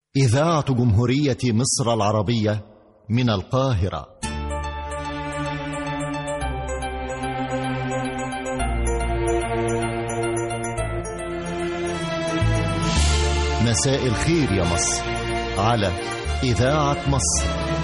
إذاعة جمهورية مصر العربية من القاهرة مساء الخير يا مصر على إذاعة مصر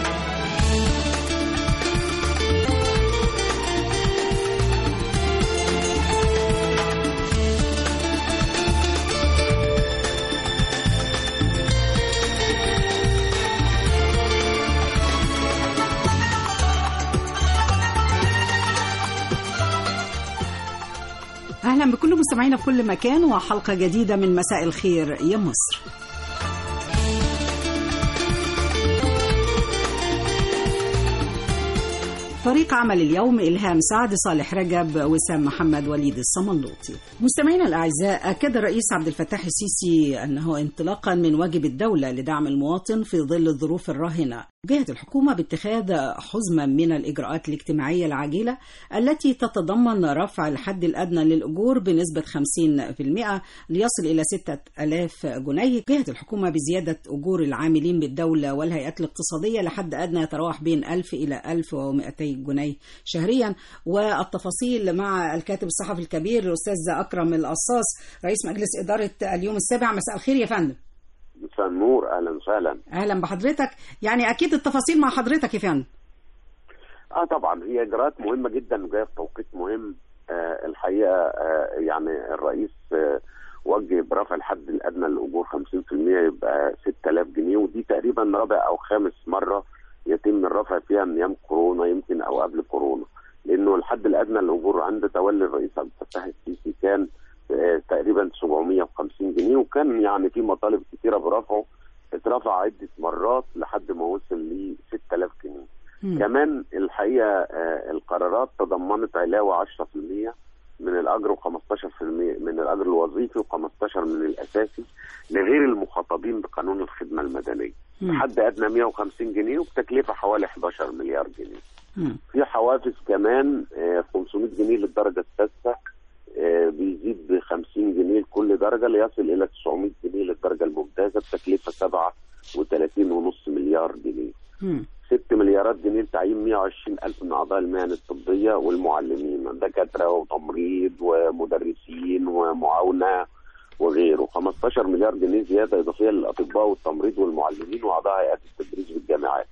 أهلا بكل مستمعينا في كل مكان وحلقة جديدة من مساء الخير يا مصر فريق عمل اليوم إلهام سعد صالح رجب وسام محمد وليد الصمنلوطي مستمعينا الأعزاء أكد الرئيس عبد الفتاح السيسي أنه انطلاقا من واجب الدولة لدعم المواطن في ظل الظروف الراهنة جهت الحكومة باتخاذ حزما من الإجراءات الاجتماعية العاجلة التي تتضمن رفع الحد الأدنى للأجور بنسبة 50% ليصل إلى 6000 جنيه جهت الحكومة بزيادة أجور العاملين بالدولة والهيئات الاقتصادية لحد أدنى يتراوح بين 1000 إلى 1200 جنيه شهريا والتفاصيل مع الكاتب الصحفي الكبير الأستاذ أكرم القصاص رئيس مجلس إدارة اليوم السابع مساء الخير يا فندم مساء النور اهلا وسهلا اهلا بحضرتك يعني اكيد التفاصيل مع حضرتك يا فندم اه طبعا هي اجراءات مهمه جدا وجايه في توقيت مهم آه الحقيقه آه يعني الرئيس آه وجه برفع الحد الادنى للاجور 50% يبقى 6000 جنيه ودي تقريبا رابع او خامس مره يتم الرفع فيها من ايام كورونا يمكن او قبل كورونا لانه الحد الادنى للاجور عند تولي الرئيس عبد الفتاح السيسي كان تقريبا 750 جنيه وكان يعني في مطالب كثيره برفعه اترفع عده مرات لحد ما وصل ل 6000 جنيه. م. كمان الحقيقه القرارات تضمنت علاوه 10% من الاجر و15% من الاجر الوظيفي و15 من الاساسي لغير المخاطبين بقانون الخدمه المدنيه. حد ادنى 150 جنيه وبتكلفه حوالي 11 مليار جنيه. م. في حوافز كمان 500 جنيه للدرجه السادسه بيزيد ب 50 جنيه لكل درجه ليصل الى 900 جنيه للدرجه الممتازه بتكلفه 37.5 مليار جنيه. 6 مليارات جنيه لتعيين 120 ألف من أعضاء المهن الطبية والمعلمين دكاترة وتمريض ومدرسين ومعاونة وغيره 15 مليار جنيه زيادة إضافية للأطباء والتمريض والمعلمين وأعضاء هيئات التدريس بالجامعات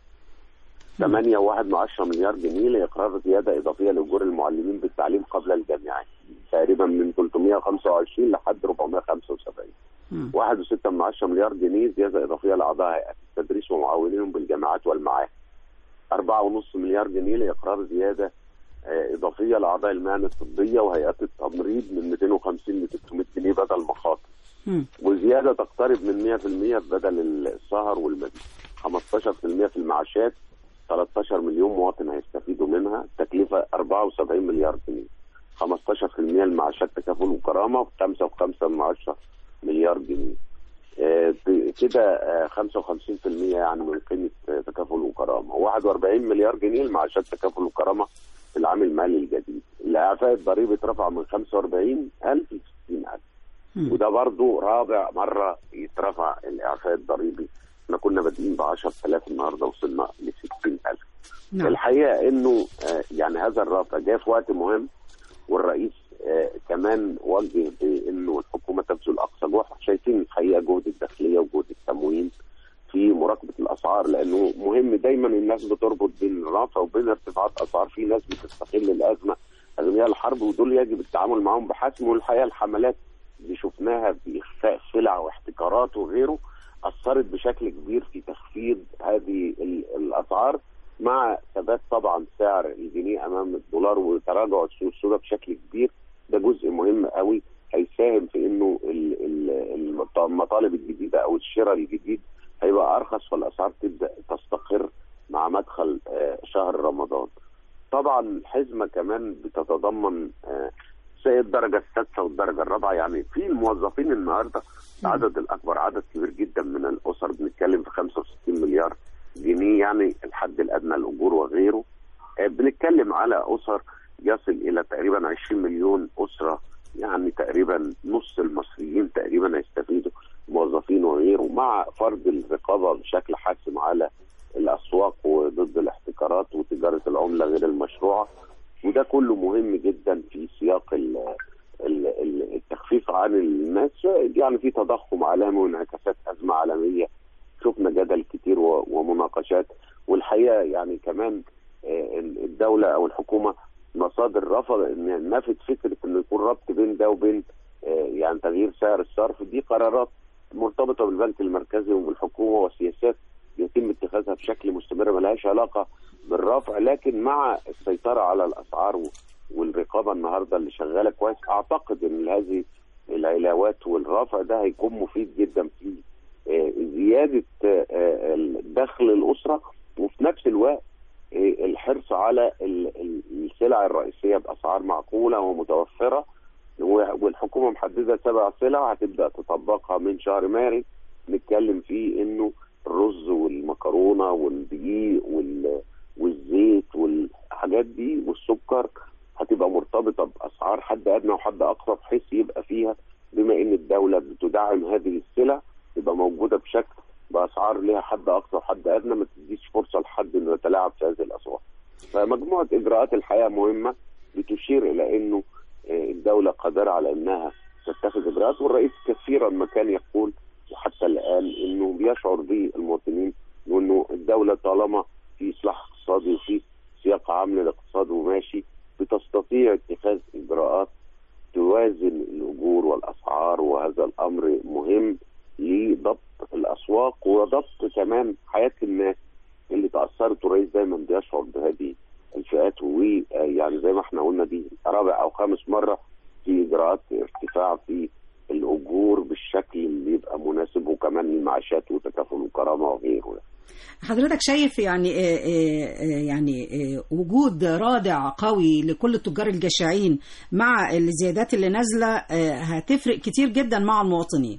8 واحد من 10 مليار جنيه لإقرار زيادة إضافية لأجور المعلمين بالتعليم قبل الجامعات تقريبا من 325 لحد 475 واحد وستة من 10 مليار جنيه زيادة إضافية لأعضاء هيئات التدريس ومعاونينهم بالجامعات والمعاهد أربعة ونص مليار جنيه لإقرار زيادة إضافية لأعضاء المهن الطبية وهيئات التمريض من 250 ل 300 جنيه بدل مخاطر وزيادة تقترب من 100% بدل السهر والمبيت 15% في المعاشات 13 مليون مواطن هيستفيدوا منها تكلفة 74 مليار جنيه 15% المعاشات تكافل وكرامة 5.5 من 10 مليار جنيه آه كده آه 55% يعني من قيمة آه تكافل وكرامة 41 مليار جنيه المعاشات تكافل وكرامة في العام المالي الجديد الإعفاء الضريبي اترفع من 45000 ل 60000 وده برضو رابع مرة يترفع الإعفاء الضريبي احنا كنا بادئين ب 10000 النهارده وصلنا ل 60000 نعم. الحقيقه انه يعني هذا الرفع جاء في وقت مهم والرئيس كمان وجه بانه الحكومه تبذل اقصى جهد شايفين الحقيقه جهد الداخليه وجهد التموين في مراقبه الاسعار لانه مهم دايما الناس بتربط بين الرفع وبين ارتفاعات اسعار في ناس بتستغل الازمه اغنياء الحرب ودول يجب التعامل معهم بحسم والحقيقه الحملات اللي شفناها باخفاء سلع واحتكارات وغيره اثرت بشكل كبير في تخفيض هذه الاسعار مع ثبات طبعا سعر الجنيه امام الدولار وتراجع السوق السوداء بشكل كبير ده جزء مهم قوي هيساهم في انه المطالب الجديده او الشراء الجديد هيبقى ارخص فالاسعار تبدا تستقر مع مدخل شهر رمضان. طبعا الحزمه كمان بتتضمن زي الدرجه السادسه والدرجه الرابعه يعني في الموظفين النهارده العدد الاكبر عدد كبير جدا من الاسر بنتكلم في 65 مليار جنيه يعني الحد الادنى للاجور وغيره بنتكلم على اسر يصل الى تقريبا 20 مليون اسره يعني تقريبا نص المصريين تقريبا هيستفيدوا موظفين وغيره مع فرض الرقابه بشكل حاسم على الاسواق وضد الاحتكارات وتجاره العمله غير المشروعه وده كله مهم جدا في سياق ال- ال- ال- التخفيف عن الناس يعني في تضخم عالمي وانعكاسات ازمه عالميه شفنا جدل كتير و- ومناقشات والحقيقه يعني كمان آه، الدوله او الحكومه مصادر رفض ان نفت فكره انه يكون ربط بين ده وبين آه، يعني تغيير سعر الصرف دي قرارات مرتبطه بالبنك المركزي وبالحكومه وسياسات يتم اتخاذها بشكل مستمر ملهاش علاقه بالرفع لكن مع السيطره على الاسعار و- والرقابه النهارده اللي شغاله كويس اعتقد ان هذه العلاوات والرفع ده هيكون مفيد جدا في آه، زياده آه، آه، دخل الاسره وفي نفس الوقت آه، الحرص على ال- ال- السلع الرئيسيه باسعار معقوله ومتوفره و- والحكومه محدده سبع سلع هتبدا تطبقها من شهر مارس نتكلم فيه انه الرز والمكرونه والدقيق وال- والزيت والحاجات دي والسكر هتبقى مرتبطه باسعار حد ادنى وحد اقصى بحيث يبقى فيها بما ان الدوله بتدعم هذه السلع تبقى موجوده بشكل باسعار ليها حد اقصى وحد ادنى ما تديش فرصه لحد انه يتلاعب في هذه الاسواق. فمجموعه اجراءات الحقيقه مهمه بتشير الى انه آه، الدوله قادره على انها تتخذ اجراءات والرئيس كثيرا ما كان يقول وحتى الان انه بيشعر بالمواطنين وانه الدوله طالما في اصلاح اقتصادي وفي سياق عام للاقتصاد وماشي بتستطيع اتخاذ اجراءات توازن الاجور والاسعار وهذا الامر مهم لضبط الاسواق وضبط كمان حياه الناس اللي تاثرت والرئيس دايما بيشعر بهذه الفئات ويعني زي ما احنا قلنا دي رابع او خامس مره في اجراءات ارتفاع في الاجور بالشكل اللي يبقى مناسب وكمان المعاشات وتكافل الكرامه وغيره حضرتك شايف يعني آه، آه، آه، يعني آه، وجود رادع قوي لكل التجار الجشعين مع الزيادات اللي نازله آه، هتفرق كتير جدا مع المواطنين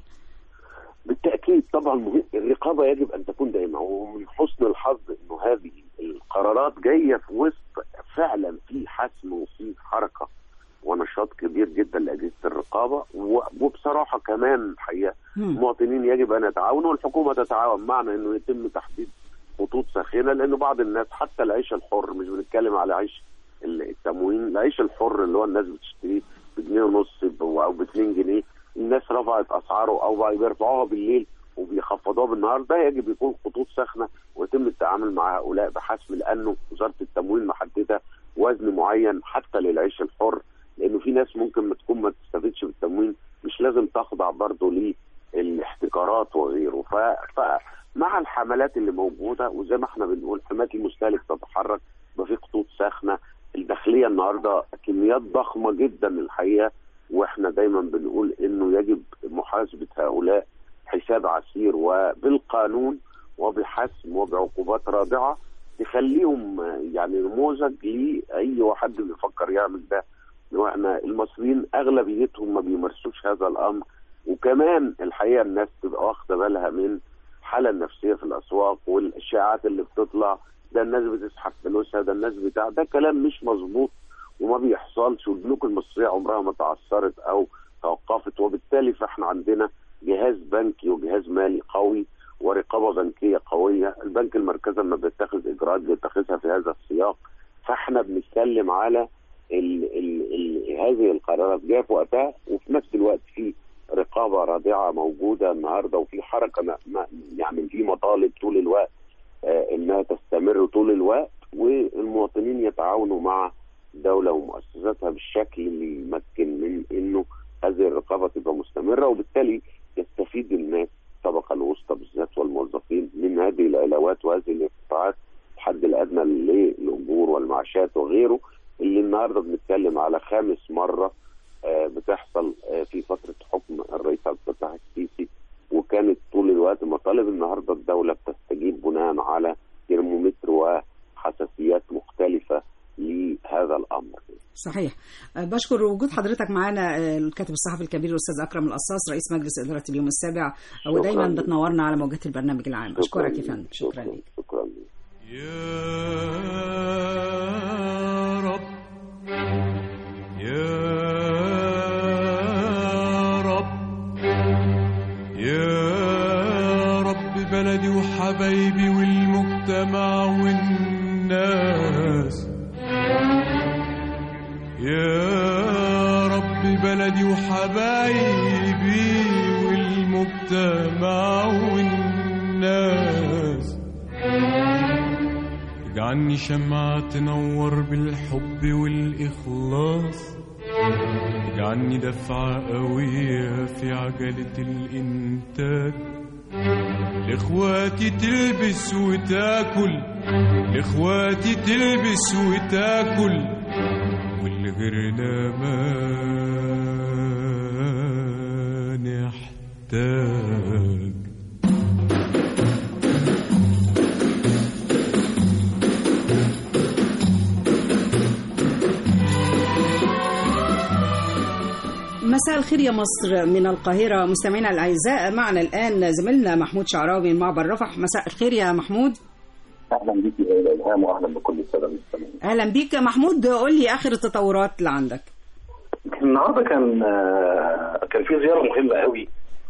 بالتاكيد طبعا مهم الرقابه يجب ان تكون دائما ومن حسن الحظ انه هذه القرارات جايه في وسط فعلا في حسم وفي حركه ونشاط كبير جدا لاجهزه الرقابه و- وبصراحه كمان الحقيقه مم. المواطنين يجب ان يتعاونوا والحكومه تتعاون معنا انه يتم تحديد خطوط ساخنه لانه بعض الناس حتى العيش الحر مش بنتكلم على عيش ال- التموين العيش الحر اللي هو الناس بتشتريه بجنيه ونص ب- او ب 2 جنيه الناس رفعت اسعاره او بقى بيرفعوها بالليل وبيخفضوها بالنهار ده يجب يكون خطوط ساخنه ويتم التعامل مع هؤلاء بحسم لانه وزاره التموين محدده وزن معين حتى للعيش الحر لانه في ناس ممكن ما تكون ما تستفيدش بالتموين مش لازم تخضع برضه للاحتكارات وغيره ف... فمع الحملات اللي موجوده وزي ما احنا بنقول حمايه المستهلك تتحرك يبقى في خطوط ساخنه الداخليه النهارده كميات ضخمه جدا الحقيقه واحنا دايما بنقول انه يجب محاسبه هؤلاء حساب عسير وبالقانون وبحسم وبعقوبات رادعه تخليهم يعني نموذج لاي واحد بيفكر يعمل ده واحنا المصريين اغلبيتهم ما بيمارسوش هذا الامر وكمان الحقيقه الناس تبقى واخده بالها من الحاله النفسيه في الاسواق والاشاعات اللي بتطلع ده الناس بتسحب فلوسها ده الناس بتاع ده كلام مش مظبوط وما بيحصلش والبنوك المصريه عمرها ما تعثرت او توقفت وبالتالي فاحنا عندنا جهاز بنكي وجهاز مالي قوي ورقابه بنكيه قويه، البنك المركزي لما بيتخذ اجراءات بيتخذها في هذا السياق فاحنا بنتكلم على ال ال ال هذه القرارات جايه في وقتها وفي نفس الوقت في رقابه رادعه موجوده النهارده وفي حركه ما ما يعني في مطالب طول الوقت آه انها تستمر طول الوقت والمواطنين يتعاونوا مع الدوله ومؤسساتها بالشكل اللي يمكن من انه هذه الرقابه تبقى مستمره وبالتالي يستفيد الناس الطبقه الوسطى بالذات والموظفين من هذه العلاوات وهذه الارتفاعات الحد الادنى للاجور والمعاشات وغيره اللي النهارده بنتكلم على خامس مره آه بتحصل آه في فتره حكم الرئيس عبد الفتاح السيسي وكانت طول الوقت مطالب النهارده الدوله بتستجيب بناء على ترمومتر وحساسيات مختلفه لهذا الامر. صحيح بشكر وجود حضرتك معانا الكاتب الصحفي الكبير الاستاذ اكرم القصاص رئيس مجلس اداره اليوم السابع ودايما بتنورنا على موجات البرنامج العام اشكرك يا فندم شكرا لك شكرا لك يا رب يا رب يا رب بلدي وحبايبي والمجتمع والناس يا رب بلدي وحبايبي والمجتمع والناس اجعلني شمعة تنور بالحب والإخلاص اجعلني دفعة قوية في عجلة الإنتاج لإخواتي تلبس وتاكل لإخواتي تلبس وتاكل والغيرنا ما نحتاج مساء الخير يا مصر من القاهرة مستمعينا الأعزاء معنا الآن زميلنا محمود شعراوي من معبر رفح مساء الخير يا محمود اهلا بك يا الهام واهلا بكل الساده المستمعين. أهلا بيك يا محمود قول لي آخر التطورات اللي عندك النهارده كان آه، كان في زياره مهمه قوي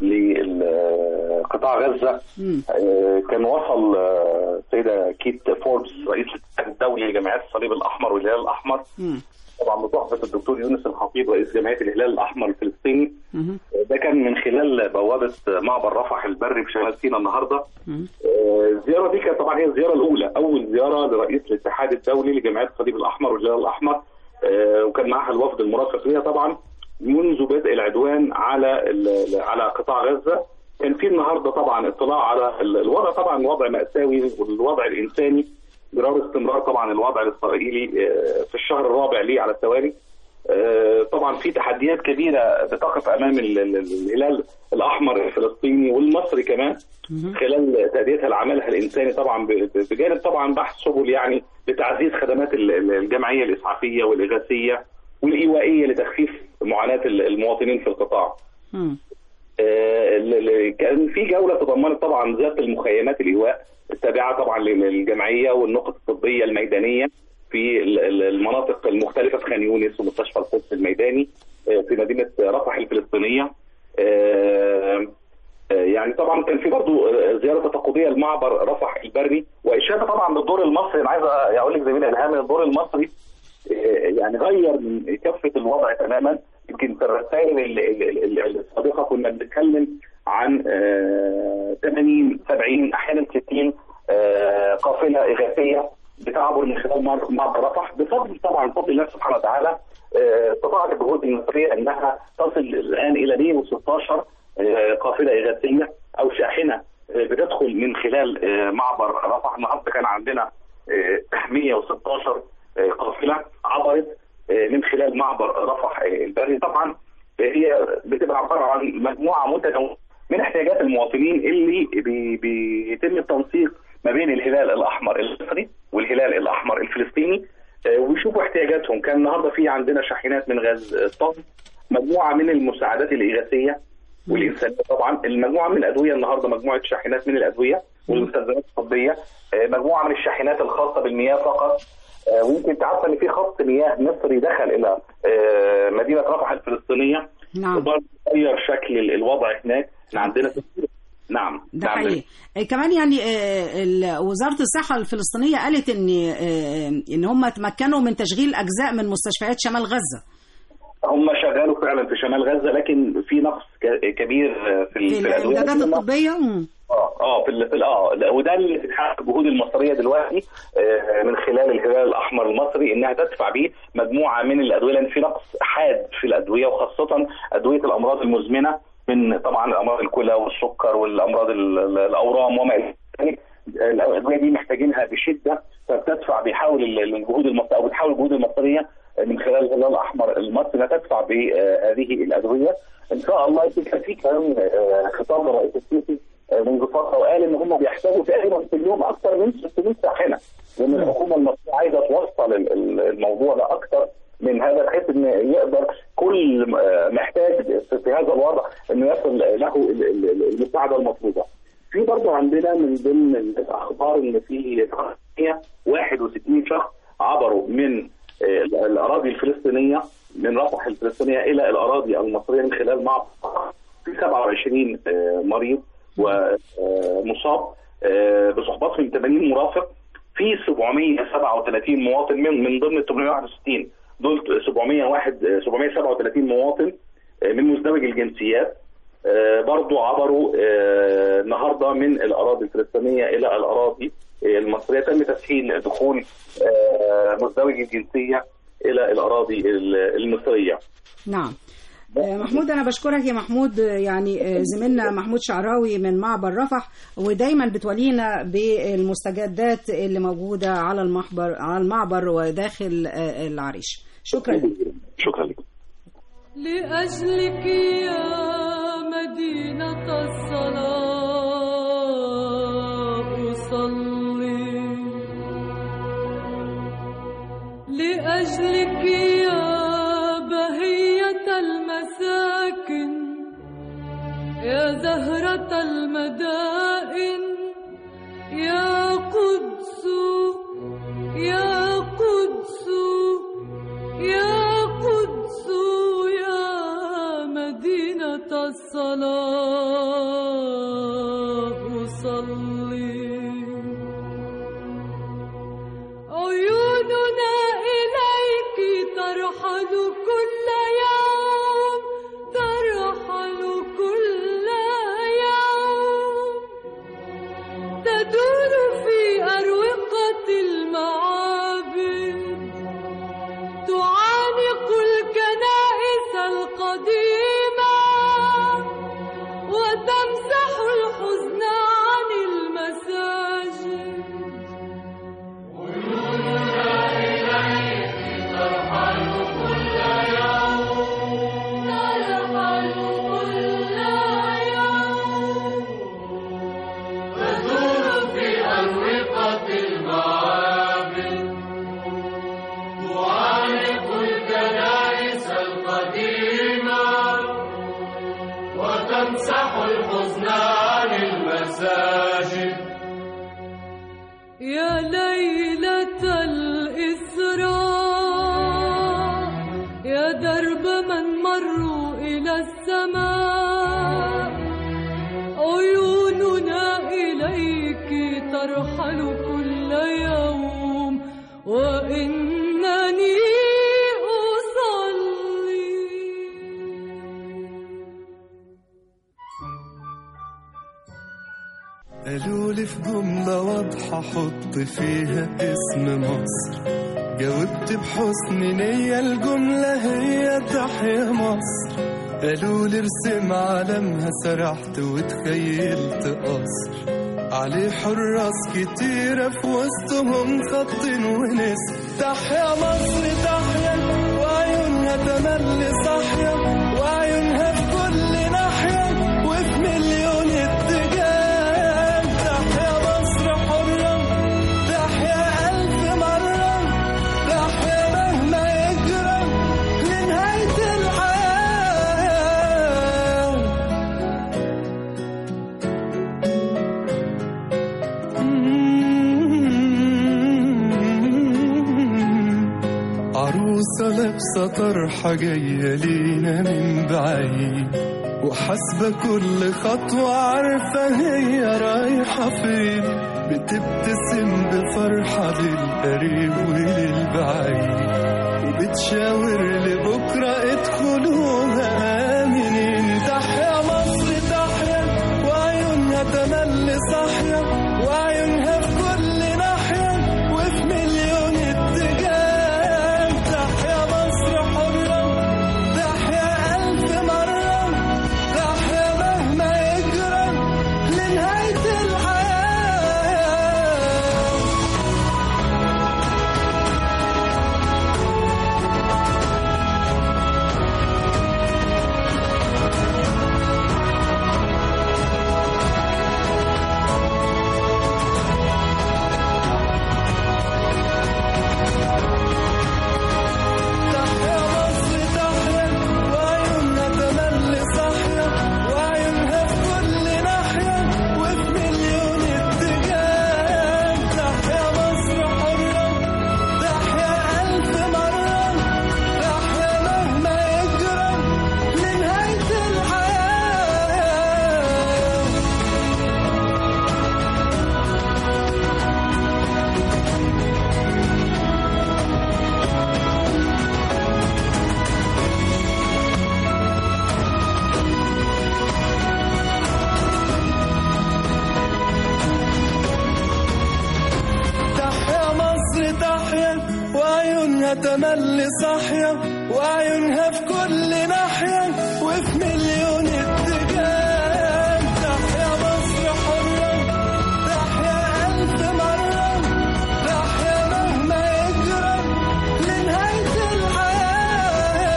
لقطاع غزه مم. آه، كان وصل آه، السيده كيت فوربس رئيس الاتحاد الدولي لجمعيات الصليب الاحمر والهلال الاحمر مم. طبعا بصحبه الدكتور يونس الخطيب رئيس جمعيه الهلال الاحمر الفلسطيني مم. ده كان من خلال بوابه معبر رفح البري في شمال سيناء النهارده مم. آه، الزياره دي كانت طبعا هي الزياره الاولى اول زياره لرئيس الاتحاد الدولي لجمعيات الصليب الاحمر والهلال الاحمر آه، وكان معها الوفد المرافق ليها طبعا منذ بدء العدوان على ال- على قطاع غزه كان في النهارده طبعا اطلاع على ال- الوضع طبعا الوضع مأساوي والوضع الانساني جرار استمرار طبعا الوضع الاسرائيلي آه، في الشهر الرابع ليه على التوالي آه، طبعا في تحديات كبيره بتقف امام ال- ال- الهلال الاحمر الفلسطيني والمصري كمان خلال تاديتها لعملها الانساني طبعا ب- ب- بجانب طبعا بحث سبل يعني لتعزيز خدمات ال- ال- الجمعيه الاسعافيه والاغاثيه والايوائيه لتخفيف معاناه ال- المواطنين في القطاع. مم. آه، ال- ال- كان في جوله تضمنت طبعا زياره المخيمات الايواء التابعه طبعا للجمعيه والنقط الطبيه الميدانيه في ال- ال- المناطق المختلفه في خان يونس ومستشفى القدس الميداني آه، في مدينه رفح الفلسطينيه آه، آه، يعني طبعا كان في برضه زياره تفقديه لمعبر رفح البري واشاده طبعا بالدور المصري انا عايز اقول لك زميلي الهام الدور المصري آه، يعني غير من كافه الوضع تماما يمكن في الرسائل ال- ال- ال- السابقه كنا بنتكلم عن آه، 80 70 احيانا 60 آه، قافله اغاثيه بتعبر من خلال مر- معبر رفح بفضل طبعا فضل الله سبحانه وتعالى آه، استطاعت الجهود المصريه انها تصل الان الى 116 آه، قافله اغاثيه او شاحنه آه، بتدخل من خلال آه، معبر رفح النهارده كان عندنا آه، 116 آه، قافله عبرت آه، من خلال معبر رفح آه، البري طبعا آه، هي بتبقى عباره عن مجموعه متنوعه من احتياجات المواطنين اللي بي بيتم التنسيق ما بين الهلال الاحمر المصري والهلال الاحمر الفلسطيني آه، ويشوفوا احتياجاتهم كان النهارده في عندنا شاحنات من غاز الطهي مجموعه من المساعدات الاغاثيه والانسانيه طبعا المجموعه من الادويه النهارده مجموعه شاحنات من الادويه والمستلزمات الطبيه آه، مجموعه من الشاحنات الخاصه بالمياه فقط آه، ويمكن انت عارفه ان في خط مياه مصري دخل الى آه، مدينه رفح الفلسطينيه نعم وبرضه غير شكل ال- الوضع هناك احنا عندنا نعم ده نعم. حقيقي آه، كمان يعني آه، ال- وزارة الصحة الفلسطينية قالت ان آه، ان هم تمكنوا من تشغيل اجزاء من مستشفيات شمال غزة هم شغالوا فعلا في شمال غزه لكن في نقص ك- كبير في, ال- في في الادويه الامدادات الطبية مم. اه اه في ال- في ال- اه لا، وده اللي بتحقق الجهود المصريه دلوقتي آه، من خلال الهلال الاحمر المصري انها تدفع به مجموعه من الادويه لان في نقص حاد في الادويه وخاصه ادويه الامراض المزمنه من طبعا الامراض الكلى والسكر والامراض ال- ال- الاورام وما الى ذلك الادويه دي محتاجينها بشده فبتدفع بيحاول ال- الجهود المصريه او بتحاول الجهود المصريه من خلال الهلال الاحمر المصري انها تدفع بهذه الادويه ان شاء الله يمكن كان في كمان آه، خطاب للرئيس السيسي آه، منذ فتره وقال ان هم بيحتاجوا تقريبا في اليوم اكثر من 600 شاحنه لان الحكومه المصريه عايزه توصل ال- ال- الموضوع ده اكثر من هذا بحيث ان يقدر كل آه، محتاج في في هذا الوضع انه يصل له ال- ال- المساعده المطلوبه. في برضه عندنا من ضمن الاخبار ان في 61 شخص عبروا من آه، الاراضي الفلسطينيه من رفح الفلسطينيه الى الاراضي المصريه من خلال معبر في 27 آه، مريض ومصاب آه، بصحبتهم 80 مرافق في 737 مواطن من من ضمن ال 861 دول 701 آه، 737 مواطن آه، من مزدوج الجنسيات آه، برضو عبروا آه، النهارده من الاراضي الفلسطينيه الى الاراضي آه، المصريه تم تسهيل دخول آه، مزدوج الجنسيه الى الاراضي ال- المصريه نعم آه، محمود انا بشكرك يا محمود آه، يعني آه، زميلنا محمود شعراوي من معبر رفح ودايما بتولينا بالمستجدات اللي موجوده على المحبر على المعبر وداخل آه، العريش شكرا لك شكرا لك لأجلك يا مدينة الصلاة أصلي لأجلك يا بهية المساكن يا زهرة المدائن يا قدس يا قدس يا قدس يا مدينة الصلاة صلي عيوننا إليك ترحل كل يوم ترحل كل يوم تدور في أروقة المعابد تعانق الكنائس القديمة وتمسح الحزن عن المساجد ترحل كل يوم تدور في أروقة المعابد تعانق الكنائس القديمة وتمسح الحزن عن المساجد يا ليلة الإسراء يا درب من مروا إلى السماء عيوننا إليك ترحل كل يوم وإنني أصلي قالوا لي في جملة واضحة حط فيها اسم مصر جاوبت بحسن نية الجملة هي تحيا مصر قالوا لي ارسم علمها سرحت وتخيلت قصر عليه حراس كتيرة في وسطهم خط ونسر تحيا مصر تحيا وعيونها تملي صاحية وعيونها في كل ناحية وفي مليون اتجاه تحيا مصر حرة تحيا ألف مرة تحيا مهما يجرى لنهاية الحياة عروسة لابسة طرحة جاية لينا من بعيد وحاسبة كل خطوة عارفة هي رايحة فين بتبتسم بفرحة للقريب وللبعيد وبتشاور لبكرة ادخلوها آمنين تحيا مصر تحيا وعيونها تملي صاحية وعيونها في كل ناحية وفي مليون اتجاه تحيا مصر حرة تحيا ألف مرة تحيا مهما يجرى لنهاية الحياة عيونها تملي صاحية وعيونها في كل ناحية وفي مليون اتجاه تحيا مصر حرة تحيا ألف مرة تحيا مهما يجرى لنهاية الحياة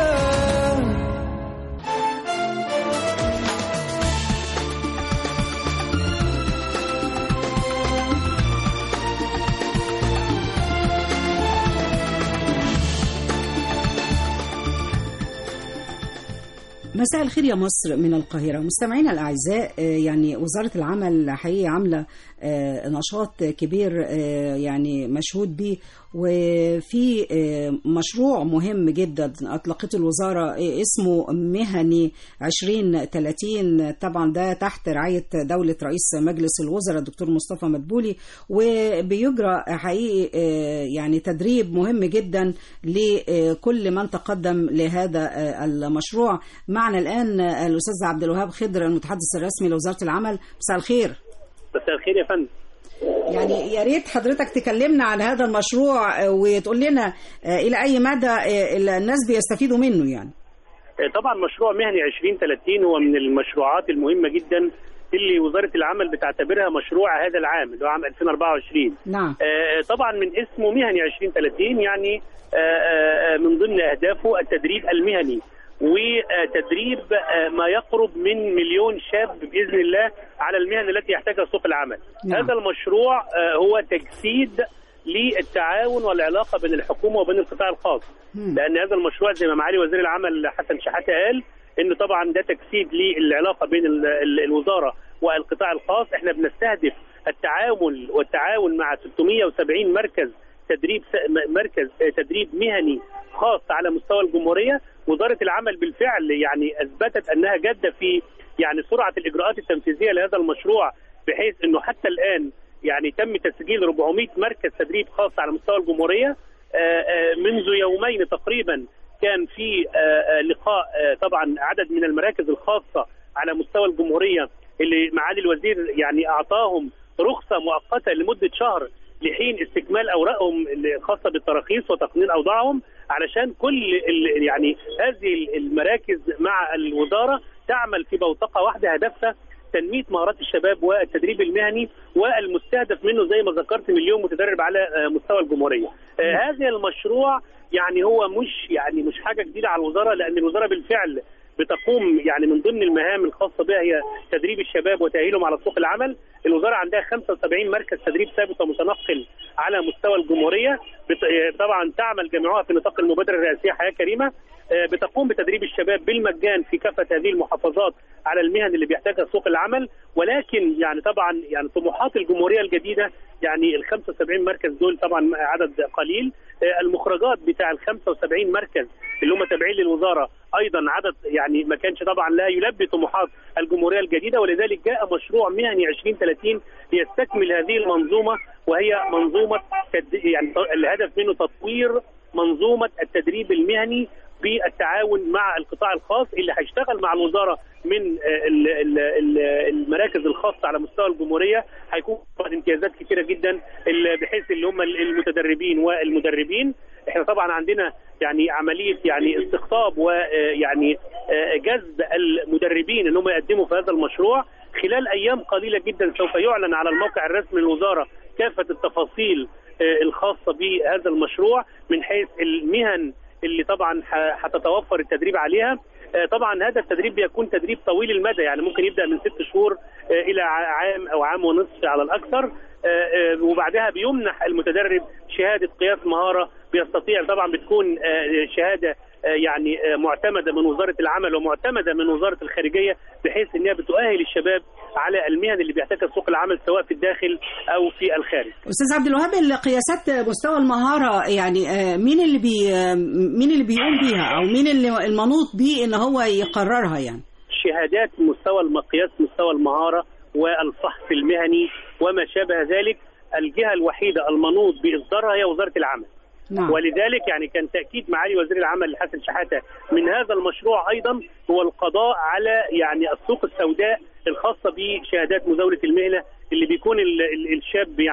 مساء الخير يا مصر من القاهرة مستمعينا الأعزاء آه، يعني وزارة العمل حقيقة عاملة آه، نشاط كبير آه، يعني مشهود به وفي آه، مشروع مهم جدا أطلقته الوزارة آه، اسمه مهني 2030 طبعا ده تحت رعاية دولة رئيس مجلس الوزراء الدكتور مصطفى مدبولي وبيجرى حقيقي آه، يعني تدريب مهم جدا لكل من تقدم لهذا آه، المشروع معنا الآن آه، الأستاذ عبد الوهاب خضر المتحدث الرسمي لوزارة العمل مساء الخير مساء الخير يا فندم يعني يا ريت حضرتك تكلمنا عن هذا المشروع آه، وتقول لنا آه، إلى أي مدى آه، الناس بيستفيدوا منه يعني آه، طبعا مشروع مهني 2030 هو من المشروعات المهمه جدا اللي وزاره العمل بتعتبرها مشروع هذا العام اللي هو عام 2024 نعم آه، طبعا من اسمه مهني 2030 يعني آه، آه، من ضمن اهدافه التدريب المهني وتدريب آه، ما يقرب من مليون شاب باذن الله على المهن التي يحتاجها سوق العمل. نعم. هذا المشروع آه، هو تجسيد للتعاون والعلاقه بين الحكومه وبين القطاع الخاص. مم. لان هذا المشروع زي ما معالي وزير العمل حسن شحاته قال انه طبعا ده تجسيد للعلاقه بين ال- ال- الوزاره والقطاع الخاص احنا بنستهدف التعامل والتعاون مع 670 مركز تدريب س- م- مركز آه، تدريب مهني خاص على مستوى الجمهوريه وزاره العمل بالفعل يعني اثبتت انها جاده في يعني سرعه الاجراءات التنفيذيه لهذا المشروع بحيث انه حتى الان يعني تم تسجيل 400 مركز تدريب خاص على مستوى الجمهوريه آه، آه، منذ يومين تقريبا كان في آه، آه، لقاء آه، طبعا عدد من المراكز الخاصه على مستوى الجمهوريه اللي معالي الوزير يعني اعطاهم رخصه مؤقته لمده شهر لحين استكمال اوراقهم الخاصه بالتراخيص وتقنين اوضاعهم علشان كل ال- يعني هذه المراكز مع الوزاره تعمل في بوتقه واحده هدفها تنميه مهارات الشباب والتدريب المهني والمستهدف منه زي ما ذكرت مليون متدرب على آه، مستوى الجمهوريه. آه، هذا المشروع يعني هو مش يعني مش حاجه جديده على الوزاره لان الوزاره بالفعل بتقوم يعني من ضمن المهام الخاصه بها هي تدريب الشباب وتاهيلهم على سوق العمل، الوزاره عندها 75 مركز تدريب ثابت ومتنقل على مستوى الجمهوريه، بت- آه، طبعا تعمل جميعها في نطاق المبادره الرئاسيه حياه كريمه، آه، بتقوم بتدريب الشباب بالمجان في كافه هذه المحافظات على المهن اللي بيحتاجها سوق العمل ولكن يعني طبعا يعني طموحات الجمهوريه الجديده يعني ال 75 مركز دول طبعا عدد قليل آه، المخرجات بتاع ال 75 مركز اللي هم تابعين للوزاره ايضا عدد يعني ما كانش طبعا لا يلبي طموحات الجمهوريه الجديده ولذلك جاء مشروع مهني 2030 ليستكمل هذه المنظومه وهي منظومه تد... يعني الهدف منه تطوير منظومه التدريب المهني بالتعاون مع القطاع الخاص اللي هيشتغل مع الوزاره من آه، ال- ال- ال- المراكز الخاصه على مستوى الجمهوريه هيكون طبعاً امتيازات كثيره جدا ال- بحيث اللي هم المتدربين والمدربين احنا طبعا عندنا يعني عمليه يعني استقطاب ويعني جذب المدربين ان هم يقدموا في هذا المشروع خلال ايام قليله جدا سوف يعلن على الموقع الرسمي للوزاره كافه التفاصيل آه، الخاصه بهذا المشروع من حيث المهن اللي طبعا ح- هتتوفر التدريب عليها آه، طبعا هذا التدريب بيكون تدريب طويل المدى يعني ممكن يبدا من ست شهور آه، الى ع- عام او عام ونصف على الاكثر آه، آه، وبعدها بيمنح المتدرب شهاده قياس مهاره بيستطيع طبعا بتكون آه، شهاده آه، يعني آه، معتمده من وزاره العمل ومعتمده من وزاره الخارجيه بحيث انها بتؤهل الشباب على المهن اللي بيحتاجها سوق العمل سواء في الداخل او في الخارج. استاذ عبد الوهاب القياسات مستوى المهاره يعني آه، مين اللي بي آه، مين اللي بيقوم بيها او مين اللي المنوط بيه ان هو يقررها يعني شهادات مستوى المقياس مستوى المهاره والفحص المهني وما شابه ذلك الجهه الوحيده المنوط باصدارها هي وزاره العمل. نعم ولذلك يعني كان تاكيد معالي وزير العمل حسن شحاته من هذا المشروع ايضا هو القضاء على يعني السوق السوداء الخاصه بشهادات مزاوله المهنه اللي بيكون ال- ال- الشاب يعني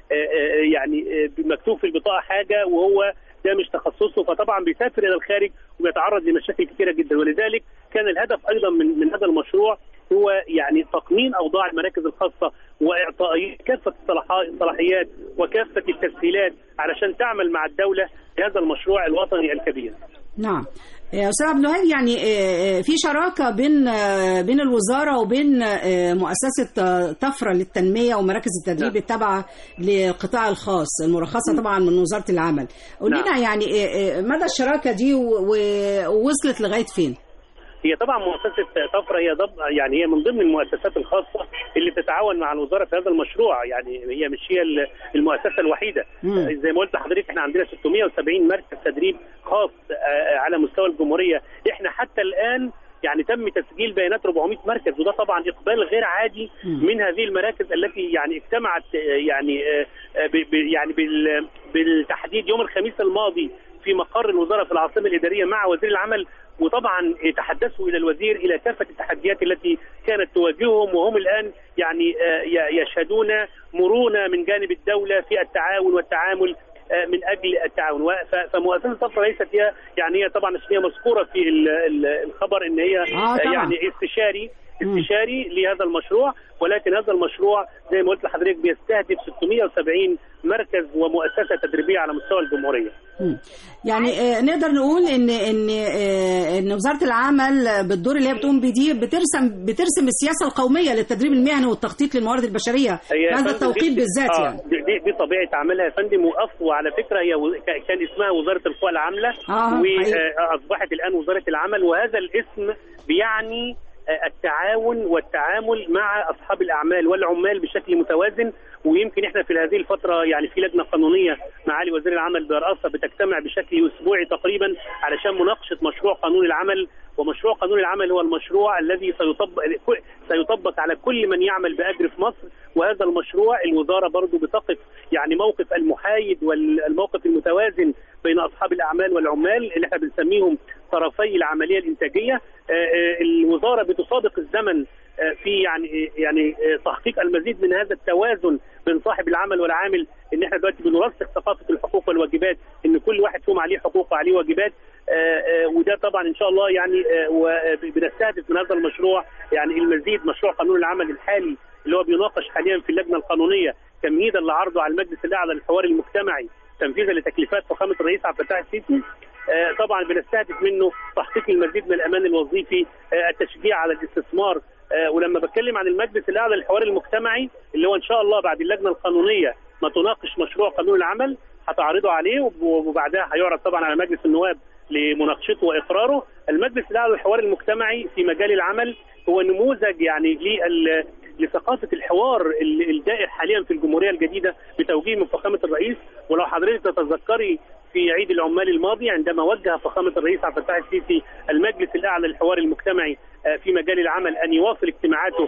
آه، آه، يعني آه، مكتوب في البطاقه حاجه وهو ده مش تخصصه فطبعا بيسافر الى الخارج ويتعرض لمشاكل كثيره جدا ولذلك كان الهدف ايضا من من هذا المشروع هو يعني تقنين اوضاع المراكز الخاصه واعطائها كافه الصلاحا- الصلاحيات وكافه التسهيلات علشان تعمل مع الدوله في هذا المشروع الوطني الكبير. نعم يا استاذ عبد الوهاب يعني آه، آه، في شراكه بين آه، بين الوزاره وبين آه، مؤسسه آه، طفره للتنميه ومراكز التدريب نعم. التابعه للقطاع الخاص المرخصه طبعا من وزاره العمل قول نعم. لنا يعني آه، آه، مدى الشراكه دي و- و- ووصلت لغايه فين هي طبعا مؤسسه طفره هي ضب يعني هي من ضمن المؤسسات الخاصه اللي بتتعاون مع الوزاره في هذا المشروع يعني هي مش هي ال- المؤسسه الوحيده مم. زي ما قلت لحضرتك احنا عندنا 670 مركز تدريب خاص آه، على مستوى الجمهوريه احنا حتى الان يعني تم تسجيل بيانات 400 مركز وده طبعا اقبال غير عادي مم. من هذه المراكز التي يعني اجتمعت آه، يعني آه، آه، ب- ب- يعني بال- بالتحديد يوم الخميس الماضي في مقر الوزاره في العاصمه الاداريه مع وزير العمل وطبعا تحدثوا الى الوزير الى كافه التحديات التي كانت تواجههم وهم الان يعني آه، ي- يشهدون مرونه من جانب الدوله في التعاون والتعامل آه، من اجل التعاون و- ف- فمؤسسه طفره ليست هي يعني هي طبعا عشان هي مذكوره في ال- ال- الخبر ان هي آه، طبعاً. يعني استشاري مم. استشاري لهذا المشروع ولكن هذا المشروع زي ما قلت لحضرتك بيستهدف 670 مركز ومؤسسه تدريبيه على مستوى الجمهوريه. مم. يعني آه، نقدر نقول ان ان آه، ان وزاره العمل بالدور اللي هي بتقوم بدي بترسم بترسم السياسه القوميه للتدريب المهني والتخطيط للموارد البشريه هي في يا هذا فندم التوقيت دي- بالذات آه يعني دي, دي, دي طبيعه عملها يا فندم وأف وعلى فكره هي و- ك- كان اسمها وزاره القوى العامله آه، حقيقي. واصبحت الان وزاره العمل وهذا الاسم بيعني آه، التعاون والتعامل مع اصحاب الاعمال والعمال بشكل متوازن ويمكن احنا في هذه الفتره يعني في لجنه قانونيه معالي وزير العمل برئاسه بتجتمع بشكل اسبوعي تقريبا علشان مناقشه مشروع قانون العمل ومشروع قانون العمل هو المشروع الذي سيطبق سيطبق على كل من يعمل باجر في مصر وهذا المشروع الوزاره برضو بتقف يعني موقف المحايد والموقف المتوازن بين اصحاب الاعمال والعمال اللي احنا بنسميهم طرفي العمليه الانتاجيه آه، آه، الوزاره بتسابق الزمن آه، في يعني يعني آه، تحقيق المزيد من هذا التوازن بين صاحب العمل والعامل ان احنا دلوقتي بنرسخ ثقافه الحقوق والواجبات ان كل واحد فيهم عليه حقوق وعليه واجبات آه، آه، وده طبعا ان شاء الله يعني آه، وبنستهدف من هذا المشروع يعني المزيد مشروع قانون العمل الحالي اللي هو بيناقش حاليا في اللجنه القانونيه تمهيدا لعرضه على المجلس الاعلى للحوار المجتمعي تنفيذا لتكليفات فخامه الرئيس عبد الفتاح السيسي آه، طبعا بنستهدف منه تحقيق المزيد من الامان الوظيفي آه، التشجيع على الاستثمار آه، ولما بتكلم عن المجلس الاعلى للحوار المجتمعي اللي هو ان شاء الله بعد اللجنه القانونيه ما تناقش مشروع قانون العمل هتعرضه عليه وب- وبعدها هيعرض طبعا على مجلس النواب لمناقشته واقراره المجلس الاعلى للحوار المجتمعي في مجال العمل هو نموذج يعني لل- لثقافه الحوار ال- الدائر حاليا في الجمهوريه الجديده بتوجيه من فخامه الرئيس ولو حضرتك تتذكري في عيد العمال الماضي عندما وجه فخامه الرئيس عبد الفتاح السيسي المجلس الاعلى للحوار المجتمعي آه، في مجال العمل ان يواصل اجتماعاته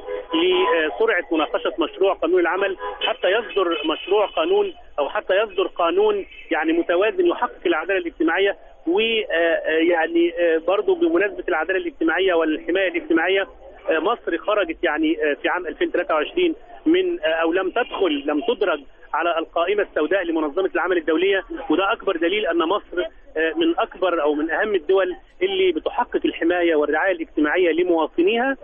لسرعه مناقشه مشروع قانون العمل حتى يصدر مشروع قانون او حتى يصدر قانون يعني متوازن يحقق العداله الاجتماعيه ويعني برضه بمناسبه العداله الاجتماعيه والحمايه الاجتماعيه آه، مصر خرجت يعني آه، في عام 2023 من آه، او لم تدخل لم تدرج على القائمه السوداء لمنظمه العمل الدوليه وده اكبر دليل ان مصر آه، من اكبر او من اهم الدول اللي بتحقق الحمايه والرعايه الاجتماعيه لمواطنيها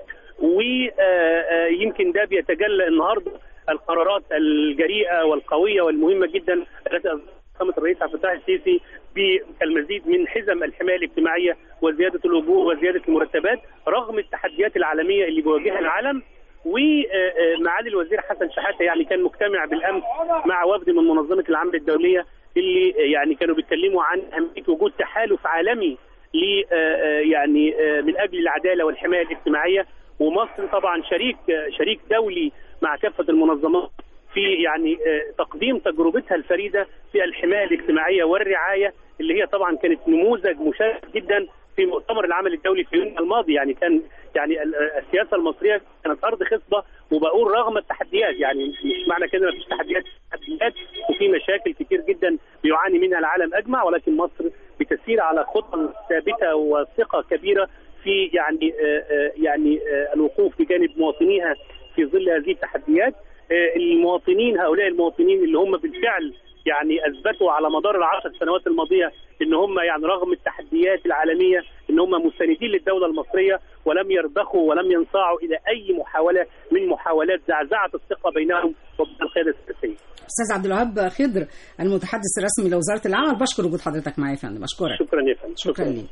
ويمكن ده بيتجلى النهارده القرارات الجريئه والقويه والمهمه جدا التي فخامه الرئيس عبد الفتاح السيسي بالمزيد من حزم الحمايه الاجتماعيه وزياده الاجور وزياده المرتبات رغم التحديات العالميه اللي بيواجهها العالم ومعالي الوزير حسن شحاته يعني كان مجتمع بالامس مع وفد من منظمه العمل الدوليه اللي يعني كانوا بيتكلموا عن اهميه وجود تحالف عالمي ل يعني من اجل العداله والحمايه الاجتماعيه ومصر طبعا شريك شريك دولي مع كافه المنظمات في يعني تقديم تجربتها الفريده في الحمايه الاجتماعيه والرعايه اللي هي طبعا كانت نموذج مشرف جدا في مؤتمر العمل الدولي في يونيو الماضي يعني كان يعني ال- السياسه المصريه كانت ارض خصبه وبقول رغم التحديات يعني مش معنى كده ما فيش تحديات تحديات وفي مشاكل كتير جدا بيعاني منها العالم اجمع ولكن مصر بتسير على خطى ثابته وثقه كبيره في يعني آه، آه، يعني آه، الوقوف بجانب مواطنيها في ظل هذه التحديات آه، المواطنين هؤلاء المواطنين اللي هم بالفعل يعني اثبتوا على مدار العشر سنوات الماضيه ان هم يعني رغم التحديات العالميه ان هم مستندين للدوله المصريه ولم يرضخوا ولم ينصاعوا الى اي محاوله من محاولات زعزعه الثقه بينهم وبين القياده السياسيه. استاذ عبد الوهاب خضر المتحدث الرسمي لوزاره العمل بشكر وجود حضرتك معايا يا فندم اشكرك شكرا يا فندم شكرا ليك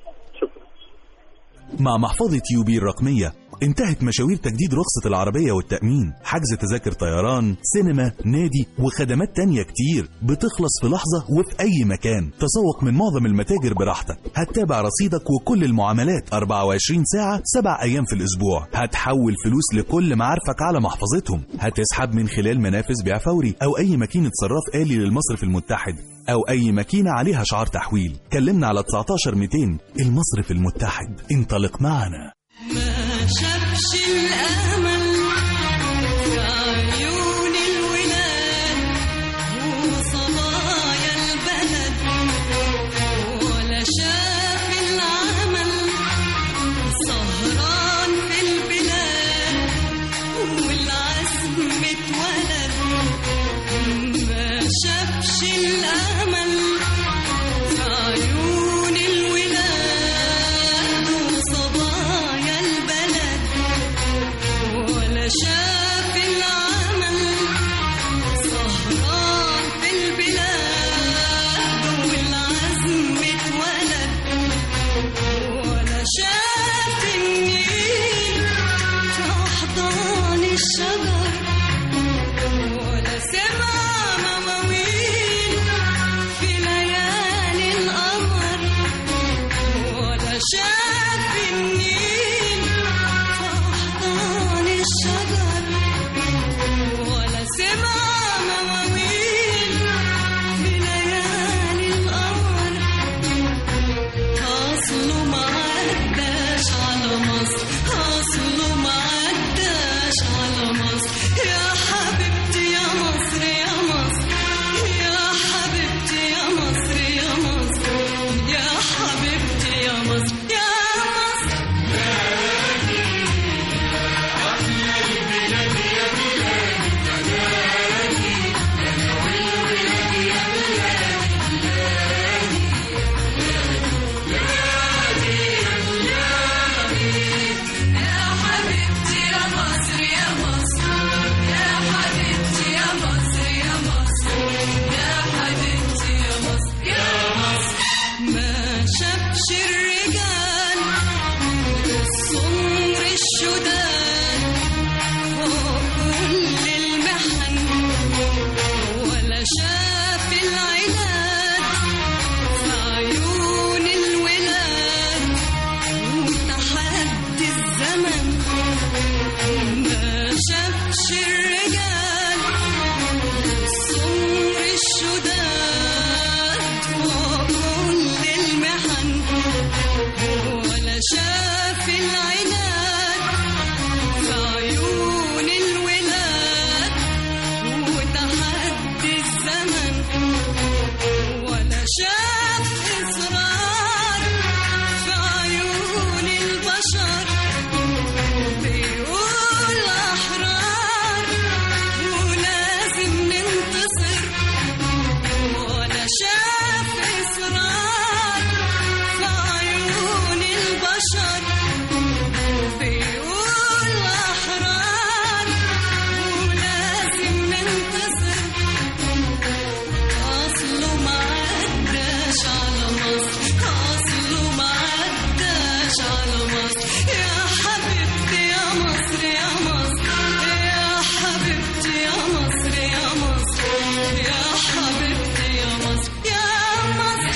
مع محفظة يوبي الرقمية انتهت مشاوير تجديد رخصة العربية والتأمين حجز تذاكر طيران سينما نادي وخدمات تانية كتير بتخلص في لحظة وفي أي مكان تسوق من معظم المتاجر براحتك هتتابع رصيدك وكل المعاملات 24 ساعة 7 أيام في الأسبوع هتحول فلوس لكل معارفك على محفظتهم هتسحب من خلال منافذ بيع فوري أو أي ماكينة صراف آلي للمصرف المتحد أو أي ماكينة عليها شعار تحويل كلمنا على 19 200 المصرف المتحد انطلق معنا ما شافش الأمل في عيون الولاد وصبايا البلد ولا شاف العمل سهران في البلاد والعزم اتولد ما شافش الأمل في عيون الولاد وصبايا البلد ولا شاف العمل سهران في البلاد والعزم اتولد ولا شاف النيل في أحضان الشجر ولا سمع مواويل في ليالي القمر ولا شاف النيل في أحضان الشجر ولا سمع مواويل في ليالي القمر أصله ما عداش على مصر أصله ما عداش على مصر يا حبيبتي يا مصر يا مصر يا حبيبتي يا مصر يا مصر يا حبيبتي يا مصر يا مصر يا حبيبتي يا مصر يا مصر يا حبيبتي يا مصر يا مصر يا حبيبتي يا مصر يا مصر ما شافش الرجال السمر الشداد وكل المحن ولا شاف العناد في عيون الولاد وتحدي الزمن ما شافش الرجال السمر الشداد وكل المحن ولا شاف العناد في عيون الولاد وتحدي الزمن ولا شاف إصرار في عيون البشر بيقول أحرار ولازم ننتصر ولا شاف إصرار في عيون البشر بيقول أحرار ولازم ننتصر أصله ما عداش على مصر أصله ما عداش على مصر يا حبيبتي يا مصر يا مصر يا حبيبتي يا مصر يا مصر يا حبيبتي يا مصر يا مصر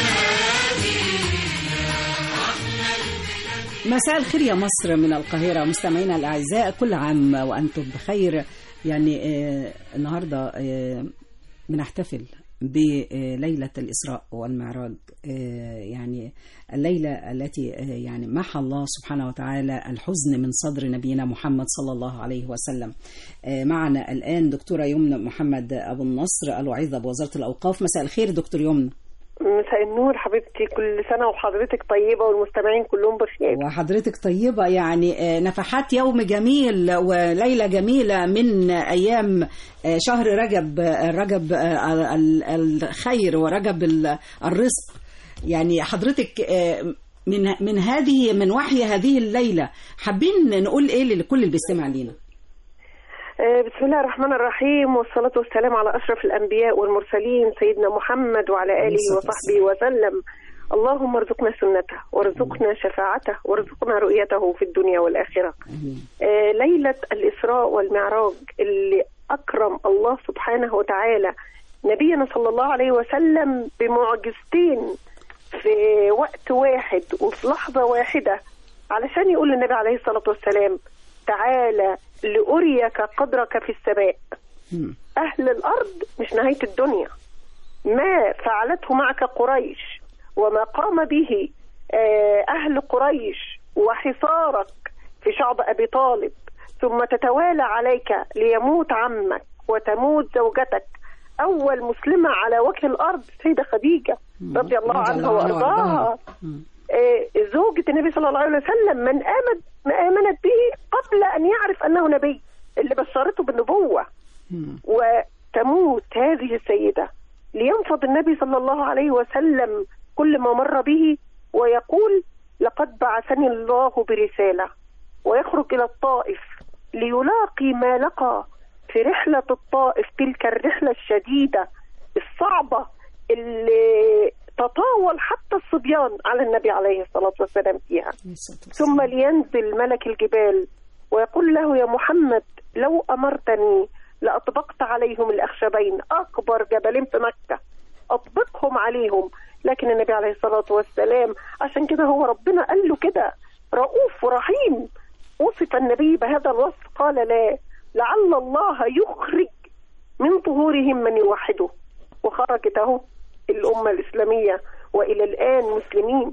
مساء الخير يا مصر من القاهرة مستمعينا الأعزاء كل عام وأنتم بخير يعني آه، النهاردة آه، بنحتفل بليلة الإسراء والمعراج آه، يعني الليلة التي آه، يعني محى الله سبحانه وتعالى الحزن من صدر نبينا محمد صلى الله عليه وسلم آه، معنا الآن دكتورة يمنى محمد أبو النصر الوعيظة بوزارة الأوقاف مساء الخير دكتور يمنى مساء النور حبيبتي كل سنة وحضرتك طيبة والمستمعين كلهم بخير وحضرتك طيبة يعني آه، نفحات يوم جميل وليلة جميلة من أيام آه، شهر رجب آه، رجب آه، ال- الخير ورجب ال- الرزق يعني حضرتك آه، من من هذه من وحي هذه الليلة حابين نقول إيه لكل اللي بيستمع لينا آه، بسم الله الرحمن الرحيم والصلاة والسلام على أشرف الأنبياء والمرسلين سيدنا محمد وعلى آله الصلاة وصحبه وسلم اللهم ارزقنا سنته وارزقنا شفاعته وارزقنا رؤيته في الدنيا والآخرة آه، ليلة الإسراء والمعراج اللي أكرم الله سبحانه وتعالى نبينا صلى الله عليه وسلم بمعجزتين في وقت واحد وفي لحظة واحدة علشان يقول للنبي عليه الصلاة والسلام تعالى لأريك قدرك في السماء أهل الأرض مش نهاية الدنيا ما فعلته معك قريش وما قام به آه، أهل قريش وحصارك في شعب أبي طالب ثم تتوالى عليك ليموت عمك وتموت زوجتك أول مسلمة على وجه الأرض سيدة خديجة رضي الله رضي عنها الله عنها وأرضاها وأرضاها. آه، زوجة النبي صلى الله عليه وسلم من آمن ما آمنت به قبل أن يعرف أنه نبي اللي بشرته بالنبوة وتموت هذه السيدة لينفض النبي صلى الله عليه وسلم كل ما مر به ويقول لقد بعثني الله برسالة ويخرج إلى الطائف ليلاقي ما لقى في رحلة الطائف تلك الرحلة الشديدة الصعبة اللي تطاول حتى الصبيان على النبي عليه الصلاة والسلام فيها ثم لينزل ملك الجبال ويقول له يا محمد لو أمرتني لأطبقت عليهم الأخشبين أكبر جبلين في مكة أطبقهم عليهم لكن النبي عليه الصلاة والسلام عشان كده هو ربنا قال له كده رؤوف ورحيم وصف النبي بهذا الوصف قال لا لعل الله يخرج من ظهورهم من يوحده وخرجت اهو الأمة الإسلامية وإلى الآن مسلمين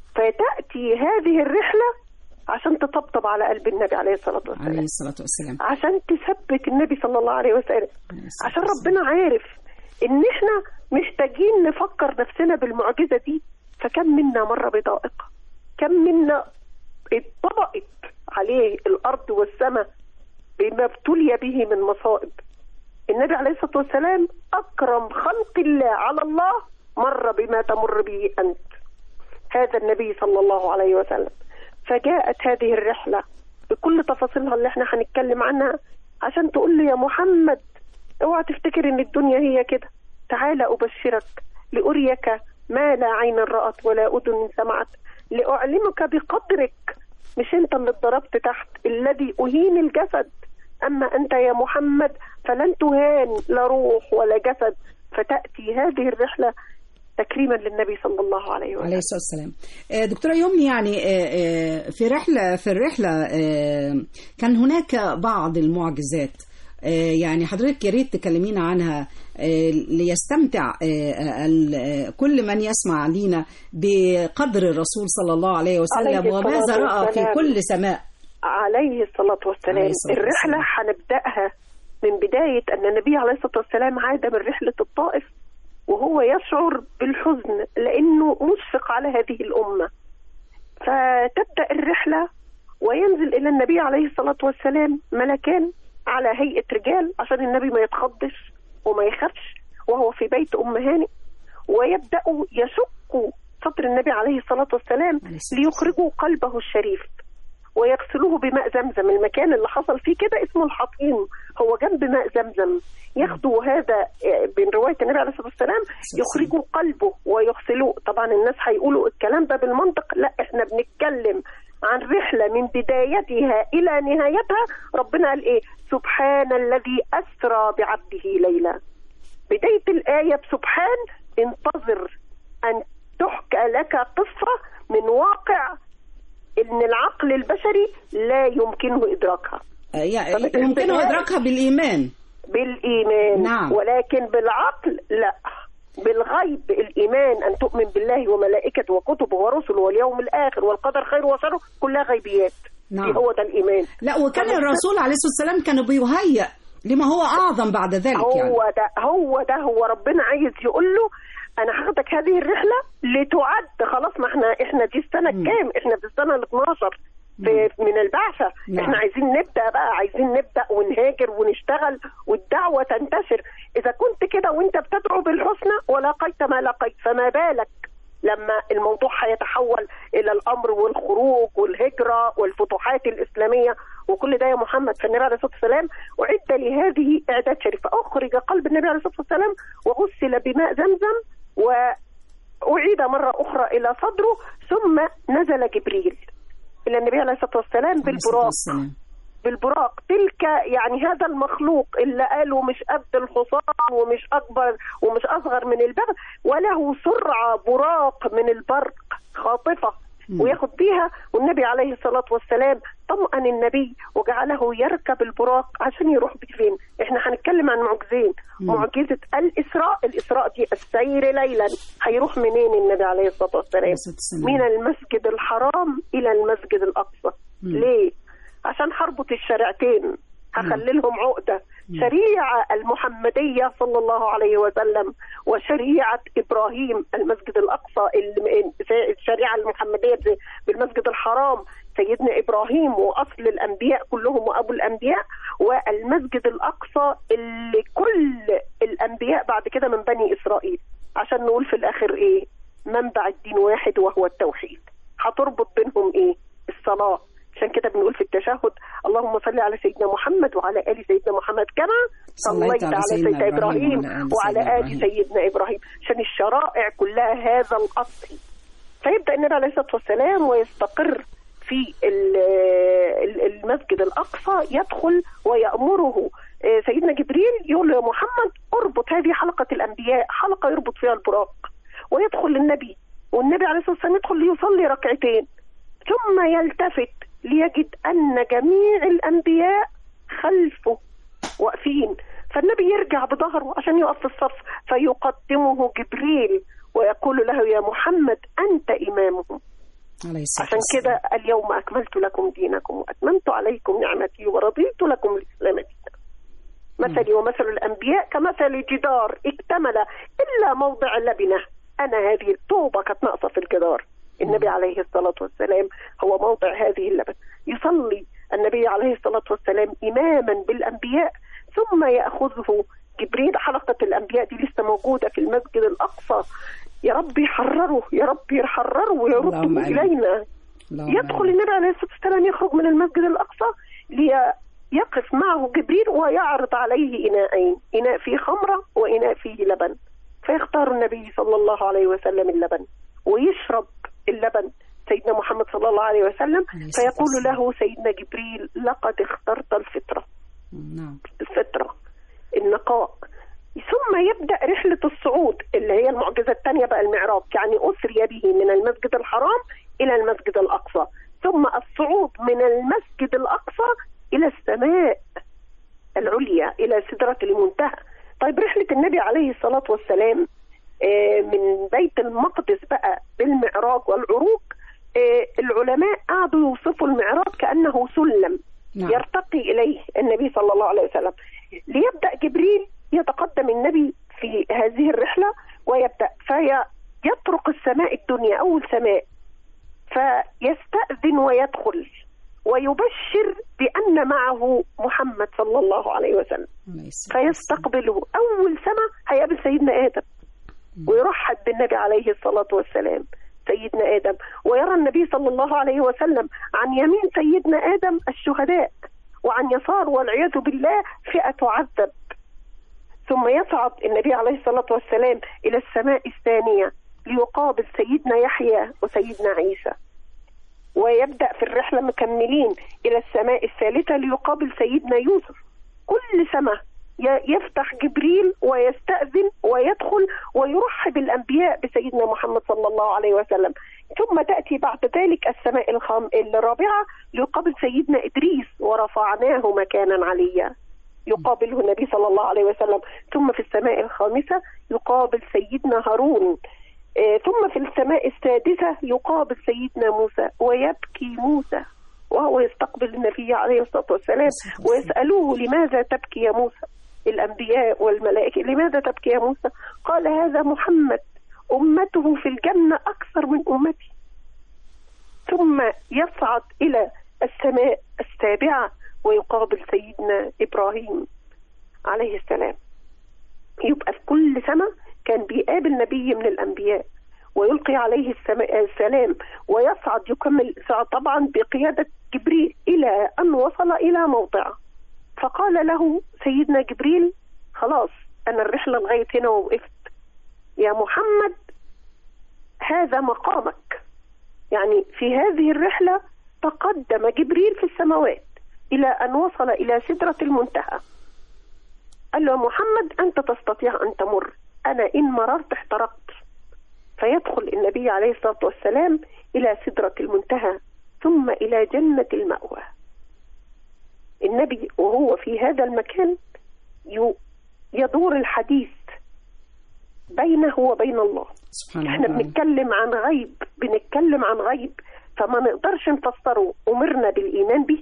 فتأتي هذه الرحلة عشان تطبطب على قلب النبي عليه الصلاة والسلام عليه الصلاة والسلام عشان تثبت النبي صلى الله عليه وسلم عشان ربنا عارف ان احنا محتاجين نفكر نفسنا بالمعجزة دي فكم منا مر بضائقة كم منا اتطبقت عليه الارض والسماء بما ابتلي به من مصائب النبي عليه الصلاة والسلام اكرم خلق الله على الله مر بما تمر به انت هذا النبي صلى الله عليه وسلم فجاءت هذه الرحلة بكل تفاصيلها اللي احنا هنتكلم عنها عشان تقول له يا محمد اوعى تفتكر ان الدنيا هي كده تعالى ابشرك لاريك ما لا عين رأت ولا اذن سمعت لاعلمك بقدرك مش انت اللي اتضربت تحت الذي اهين الجسد اما انت يا محمد فلن تهان لا روح ولا جسد فتاتي هذه الرحله تكريما للنبي صلى الله عليه وسلم عليه الصلاة والسلام آه، دكتورة يمني يعني آه، آه، في رحلة في الرحلة آه، كان هناك بعض المعجزات آه، يعني حضرتك يا ريت تكلمينا عنها آه، ليستمتع آه، ال- آه، كل من يسمع لينا بقدر الرسول صلى الله عليه وسلم عليه وماذا الصلاة رأى في والسلام. كل سماء عليه الصلاة والسلام عليه الصلاة الرحلة هنبدأها من بداية أن النبي عليه الصلاة والسلام عاد من رحلة الطائف وهو يشعر بالحزن لأنه مشفق على هذه الأمة فتبدأ الرحلة وينزل إلى النبي عليه الصلاة والسلام ملكان على هيئة رجال عشان النبي ما يتخضش وما يخافش وهو في بيت أم هانئ ويبدأوا يشقوا صدر النبي عليه الصلاة والسلام ليخرجوا قلبه الشريف ويغسلوه بماء زمزم المكان اللي حصل فيه كده اسمه الحطيم هو جنب ماء زمزم ياخدوا هذا آه، من رواية النبي عليه الصلاة والسلام يخرجوا قلبه ويغسلوه طبعا الناس هيقولوا الكلام ده بالمنطق لا احنا بنتكلم عن رحلة من بدايتها إلى نهايتها ربنا قال إيه سبحان الذي أسرى بعبده ليلا بداية الآية بسبحان انتظر أن تحكى لك قصة من واقع ان العقل البشري لا يمكنه ادراكها آه، يعني يمكنه إدراكها بالإيمان بالايمان نعم. ولكن بالعقل لا بالغيب الايمان ان تؤمن بالله وملائكته وكتبه ورسله واليوم الاخر والقدر خير وشره كلها غيبيات نعم. دي هو ده الايمان لا وكان الرسول عليه الصلاة والسلام كان بيهيأ لما هو أعظم بعد ذلك هو يعني ده هو ده هو ربنا عايز يقول له انا هاخدك هذه الرحله لتعد خلاص ما احنا احنا دي السنه الكام احنا في السنه ال 12 في من البعثه نعم. احنا عايزين نبدا بقى عايزين نبدا ونهاجر ونشتغل والدعوه تنتشر اذا كنت كده وانت بتدعو بالحسنى ولاقيت ما لقيت فما بالك لما الموضوع هيتحول الى الامر والخروج والهجره والفتوحات الاسلاميه وكل ده يا محمد فالنبي عليه الصلاه والسلام اعد لهذه اعداد شريفه اخرج قلب النبي عليه الصلاه والسلام وغسل بماء زمزم واعيد مره اخرى الى صدره ثم نزل جبريل الى النبي عليه الصلاه والسلام بالبراق والسلام. بالبراق تلك يعني هذا المخلوق اللي قالوا مش قد الحصان ومش اكبر ومش اصغر من البغل وله سرعه براق من البرق خاطفه وياخد بيها والنبي عليه الصلاه والسلام طمأن النبي وجعله يركب البراق عشان يروح بيه فين؟ احنا هنتكلم عن معجزين معجزه الاسراء، الاسراء دي السير ليلا هيروح منين النبي عليه الصلاه والسلام؟ من المسجد الحرام الى المسجد الاقصى. ليه؟ عشان هربط الشريعتين هخلي لهم عقده شريعه المحمديه صلى الله عليه وسلم وشريعه ابراهيم المسجد الاقصى الم- الشريعه المحمديه ب- بالمسجد الحرام سيدنا ابراهيم واصل الانبياء كلهم وابو الانبياء والمسجد الاقصى اللي كل الانبياء بعد كده من بني اسرائيل عشان نقول في الاخر ايه منبع الدين واحد وهو التوحيد هتربط بينهم ايه الصلاه عشان كده بنقول في التشهد اللهم صل على سيدنا محمد وعلى ال سيدنا محمد كما صليت على سيدنا ابراهيم وعلى ال سيدنا ابراهيم عشان الشرائع كلها هذا الاصل فيبدا النبي عليه الصلاه والسلام ويستقر في ال- ال- المسجد الاقصى يدخل ويامره آه، سيدنا جبريل يقول له يا محمد اربط هذه حلقه الانبياء حلقه يربط فيها البراق ويدخل النبي والنبي عليه الصلاه والسلام يدخل ليصلي ركعتين ثم يلتفت ليجد ان جميع الانبياء خلفه واقفين فالنبي يرجع بظهره عشان يقف في الصف فيقدمه جبريل ويقول له يا محمد انت امامهم عليه الصلاة عشان والسلام. كده اليوم اكملت لكم دينكم واتممت عليكم نعمتي ورضيت لكم الاسلام دينا مثلي ومثل الانبياء كمثل جدار اكتمل الا موضع لبنه انا هذه الطوبه كانت ناقصه في الجدار النبي عليه الصلاه والسلام هو موضع هذه اللبن يصلي النبي عليه الصلاه والسلام اماما بالانبياء ثم ياخذه جبريل حلقه الانبياء دي لسه موجوده في المسجد الاقصى يا رب يحرره يا رب يحرره ويرده اللهم آمين. الينا اللهم يدخل النبي عليه الصلاه والسلام يخرج من المسجد الاقصى ليقف معه جبريل ويعرض عليه اناءين اناء فيه خمره واناء فيه لبن فيختار النبي صلى الله عليه وسلم اللبن ويشرب اللبن سيدنا محمد صلى الله عليه وسلم عليه الصلاة فيقول والسلام. له سيدنا جبريل لقد اخترت الفطره نعم الفطرة النقاء ثم يبدأ رحلة الصعود اللي هي المعجزة الثانية بقى المعراج يعني أسري به من المسجد الحرام إلى المسجد الأقصى ثم الصعود من المسجد الأقصى إلى السماء العليا إلى سدرة المنتهى طيب رحلة النبي عليه الصلاة والسلام آه، من بيت المقدس بقى بالمعراج والعروج آه، العلماء قعدوا يوصفوا المعراج كأنه سلم نعم. يرتقي إليه النبي صلى الله عليه وسلم ليبدأ جبريل يتقدم النبي في هذه الرحلة ويبدأ فيطرق السماء الدنيا أول سماء فيستأذن ويدخل ويبشر بأن معه محمد صلى الله عليه وسلم عليه الصلاة والسلام. فيستقبله أول سنة هيقابل سيدنا آدم ويرحب بالنبي عليه الصلاة والسلام سيدنا آدم ويرى النبي صلى الله عليه وسلم عن يمين سيدنا آدم الشهداء وعن يسار والعياذ بالله فئة تعذب ثم يصعد النبي عليه الصلاة والسلام إلى السماء الثانية ليقابل سيدنا يحيى وسيدنا عيسى ويبدأ في الرحلة مكملين إلى السماء الثالثة ليقابل سيدنا يوسف كل سماء ي- يفتح جبريل ويستأذن ويدخل ويرحب الأنبياء بسيدنا محمد صلى الله عليه وسلم ثم تأتي بعد ذلك السماء الخام الرابعة ليقابل سيدنا إدريس ورفعناه مكانا عليا يقابله النبي صلى الله عليه وسلم ثم في السماء الخامسة يقابل سيدنا هارون آه، ثم في السماء السادسة يقابل سيدنا موسى ويبكي موسى وهو يستقبل النبي عليه الصلاة والسلام ويسألوه لماذا تبكي يا موسى الأنبياء والملائكة لماذا تبكي يا موسى قال هذا محمد أمته في الجنة أكثر من أمتي ثم يصعد إلى السماء السابعة ويقابل سيدنا إبراهيم عليه السلام يبقى في كل سنة كان بيقابل نبي من الأنبياء ويلقي عليه السما- السلام ويصعد يكمل صعد طبعا بقيادة جبريل إلى أن وصل إلى موضعه فقال له سيدنا جبريل خلاص أنا الرحلة لغاية هنا ووقفت يا محمد هذا مقامك يعني في هذه الرحلة تقدم جبريل في السماوات إلى أن وصل إلى سدرة المنتهى قال له يا محمد أنت تستطيع أن تمر أنا إن مررت احترقت فيدخل النبي عليه الصلاة والسلام إلى سدرة المنتهى ثم إلى جنة المأوى النبي وهو في هذا المكان ي- يدور الحديث بينه وبين الله سبحان احنا الله بنتكلم عن غيب بنتكلم عن غيب فما نقدرش نفسره أمرنا بالإيمان به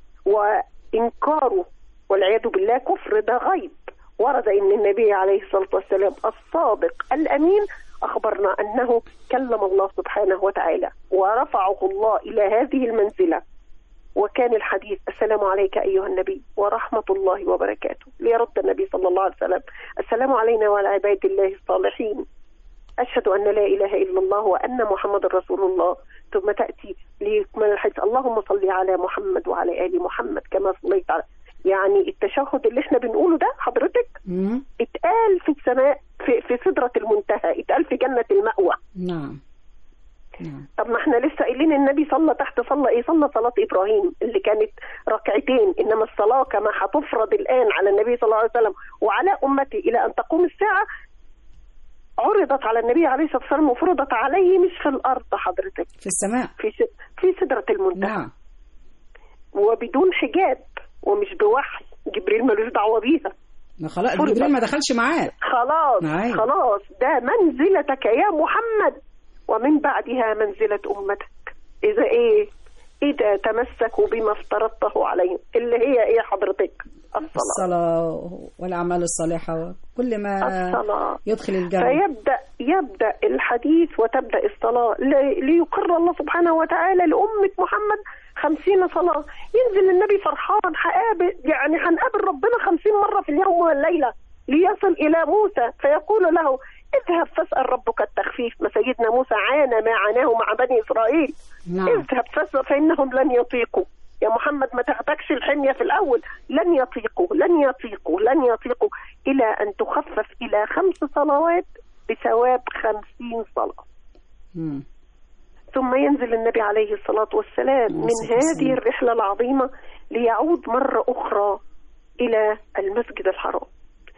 وإنكاره والعياذ بالله كفر ده غيب ورد أن النبي عليه الصلاة والسلام الصادق الأمين أخبرنا أنه كلم الله سبحانه وتعالى ورفعه الله إلى هذه المنزلة وكان الحديث السلام عليك أيها النبي ورحمة الله وبركاته ليرد النبي صلى الله عليه وسلم السلام علينا وعلى عباد الله الصالحين أشهد أن لا إله إلا الله وأن محمد رسول الله ثم تأتي ليكمل الحديث اللهم صل على محمد وعلى آل محمد كما صليت على يعني التشهد اللي احنا بنقوله ده حضرتك مم. اتقال في السماء في, في سدرة المنتهى اتقال في جنة المأوى نعم نعم طب ما احنا لسه قايلين النبي صلى تحت صلى ايه صلى صلاة ابراهيم اللي كانت ركعتين انما الصلاة كما هتفرض الان على النبي صلى الله عليه وسلم وعلى امتي الى ان تقوم الساعة عرضت على النبي عليه الصلاة والسلام وفرضت عليه مش في الارض حضرتك في السماء في س- في سدرة المنتهى نعم وبدون حجاب ومش بوحي جبريل ملوش دعوة بيها ما خلاص فرضت. جبريل ما دخلش معاه خلاص أيوة. خلاص ده منزلتك يا محمد ومن بعدها منزلة أمتك إذا إيه إذا تمسكوا بما افترضته عليهم اللي هي إيه حضرتك الصلاة الصلاة والأعمال الصالحة كل ما الصلاة يدخل الجنة فيبدأ يبدأ الحديث وتبدأ الصلاة لي- ليقر الله سبحانه وتعالى لأمة محمد خمسين صلاة ينزل النبي فرحان هقابل يعني هنقابل ربنا خمسين مرة في اليوم والليلة ليصل إلى موسى فيقول له اذهب فاسأل ربك التخفيف ما سيدنا موسى عانى ما عاناه مع بني إسرائيل نعم اذهب فاسأل فإنهم لن يطيقوا يا محمد ما تاخدكش الحمية في الأول لن يطيقوا لن يطيقوا لن يطيقوا إلى أن تخفف إلى خمس صلوات بثواب خمسين صلاة مم. ثم ينزل النبي عليه الصلاة والسلام من الصلاة والسلام. هذه الرحلة العظيمة ليعود مرة أخرى إلى المسجد الحرام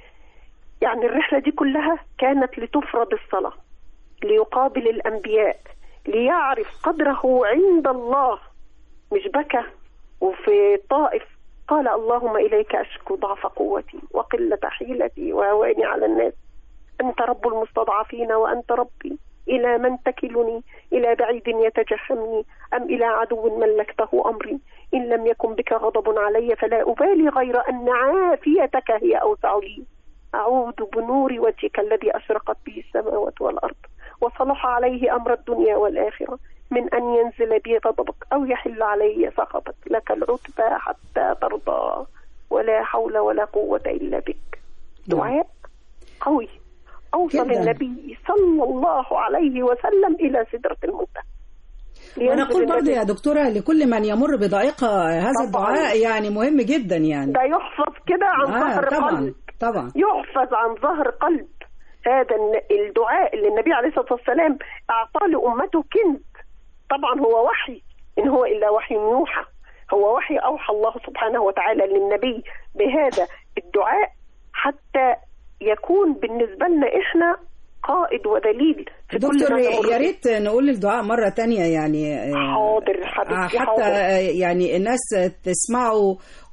يعني الرحلة دي كلها كانت لتفرض الصلاة ليقابل الأنبياء ليعرف قدره عند الله مش بكى وفي طائف قال اللهم إليك أشكو ضعف قوتي وقلة حيلتي وهواني على الناس أنت رب المستضعفين وأنت ربي إلى من تكلني إلى بعيد يتجهمني أم إلى عدو ملكته أمري إن لم يكن بك غضب علي فلا أبالي غير أن عافيتك هي أوسع لي أعوذ بنور وجهك الذي أشرقت به السماوات والأرض وصلح عليه أمر الدنيا والآخرة من أن ينزل بي غضبك أو يحل علي سخطك لك العتبى حتى ترضى ولا حول ولا قوة إلا بك دعاء قوي أوصل جداً. النبي صلى الله عليه وسلم إلى سدرة المنتهى وأنا لينزل أقول برضه النبي- يا دكتورة لكل من يمر بضائقة هذا طبعاً. الدعاء يعني مهم جدا يعني ده يحفظ كده عن آه ظهر طبعا قلب طبعا يحفظ عن ظهر قلب هذا الن- الدعاء اللي النبي عليه الصلاة والسلام أعطاه لأمته كنز طبعا هو وحي إن هو إلا وحي يوحى هو وحي أوحى الله سبحانه وتعالى للنبي بهذا الدعاء حتى يكون بالنسبة لنا إحنا قائد ودليل في كل دكتور ما نمر يا به. ريت نقول الدعاء مرة تانية يعني آه، حاضر آه، حبيبتي حتى حاضر آه، يعني الناس تسمعه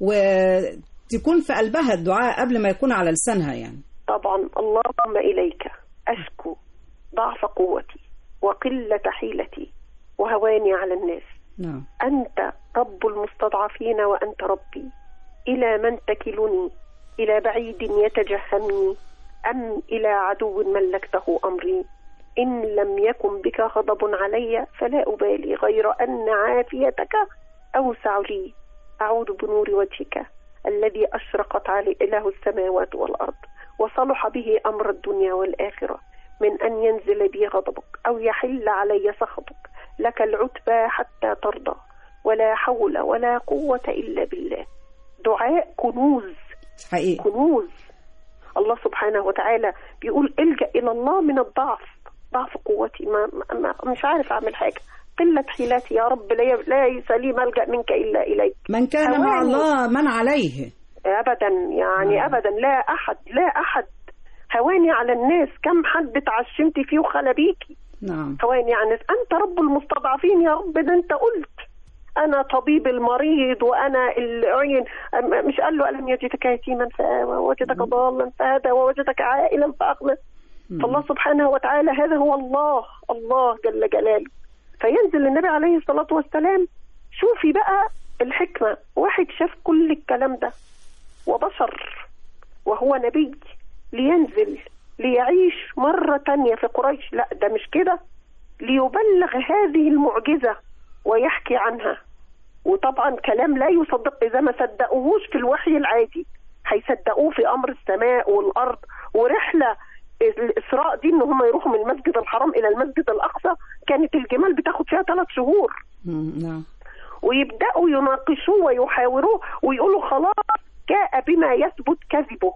وتكون في قلبها الدعاء قبل ما يكون على لسانها يعني طبعا اللهم إليك أشكو ضعف قوتي وقلة حيلتي وهواني على الناس نعم أنت رب المستضعفين وأنت ربي إلى من تكلني إلى بعيد يتجهمني أم إلى عدو ملكته أمري إن لم يكن بك غضب علي فلا أبالي غير أن عافيتك أوسع لي أعوذ بنور وجهك الذي أشرقت عليه إله السماوات والأرض وصلح به أمر الدنيا والآخرة من أن ينزل بي غضبك أو يحل علي سخطك لك العتبى حتى ترضى ولا حول ولا قوة إلا بالله دعاء كنوز حقيقي كنوز الله سبحانه وتعالى بيقول الجأ إلى الله من الضعف ضعف قوتي ما, ما مش عارف أعمل حاجة قلة حيلتي يا رب لا ليس لي ملجأ منك إلا إليك من كان مع هواني. الله من عليه ابدا يعني ابدا لا احد لا احد هواني على الناس كم حد اتعشمتي فيه وخلى بيكي نعم هواني على الناس انت رب المستضعفين يا رب ده انت قلت انا طبيب المريض وانا العين أم- مش قال له الم يجدك يتيما فآوى ووجدك ضالا فهدى ووجدك عائلا فاغنى فالله سبحانه وتعالى هذا هو الله الله جل جلاله فينزل النبي عليه الصلاه والسلام شوفي بقى الحكمه واحد شاف كل الكلام ده وبشر وهو نبي لينزل ليعيش مرة تانية في قريش لا ده مش كده ليبلغ هذه المعجزة ويحكي عنها وطبعا كلام لا يصدق إذا ما صدقوهوش في الوحي العادي هيصدقوه في أمر السماء والأرض ورحلة الإسراء دي إن هم يروحوا من المسجد الحرام إلى المسجد الأقصى كانت الجمال بتاخد فيها ثلاث شهور مم، نعم ويبداوا يناقشوه ويحاوروه ويقولوا خلاص جاء بما يثبت كذبه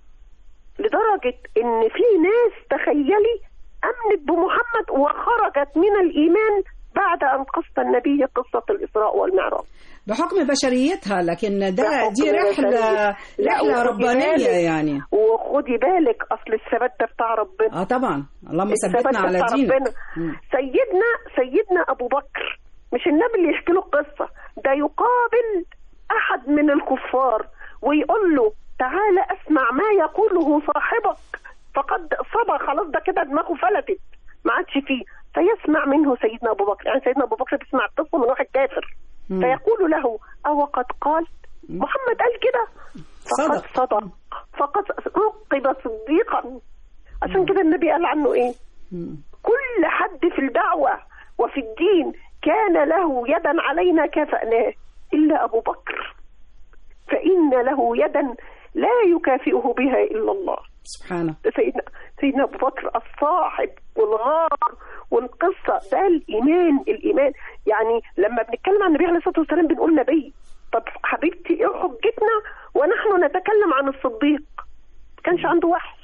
لدرجه ان في ناس تخيلي امنت بمحمد وخرجت من الايمان بعد ان قص النبي قصه الاسراء والمعراج بحكم بشريتها لكن ده بحكم دي رحلة بشرية. لا، رحلة وخدي ربانية بالك- يعني وخدي بالك اصل الثبات ده بتاع ربنا اه طبعا اللهم الثبات ثبتنا ده على بتاع دينك ربنا. مم. سيدنا سيدنا ابو بكر مش النبي اللي يحكي له القصه ده يقابل احد من الكفار ويقول له تعالى اسمع ما يقوله صاحبك فقد صبى خلاص ده كده دماغه فلتت ما عادش فيه فيسمع منه سيدنا ابو بكر يعني سيدنا ابو بكر بيسمع القصه من واحد كافر مم. فيقول له او قد قال محمد قال كده فقد صدق. صدق فقد عقب صديقا عشان كده النبي قال عنه ايه مم. كل حد في الدعوة وفي الدين كان له يدا علينا كافأناه إلا أبو بكر فإن له يدا لا يكافئه بها إلا الله سبحانه سيدنا سيدنا أبو بكر الصاحب والغار والقصة ده الإيمان الإيمان يعني لما بنتكلم عن النبي عليه الصلاة والسلام بنقول نبي طب حبيبتي إيه حجتنا ونحن نتكلم عن الصديق ما كانش عنده وحي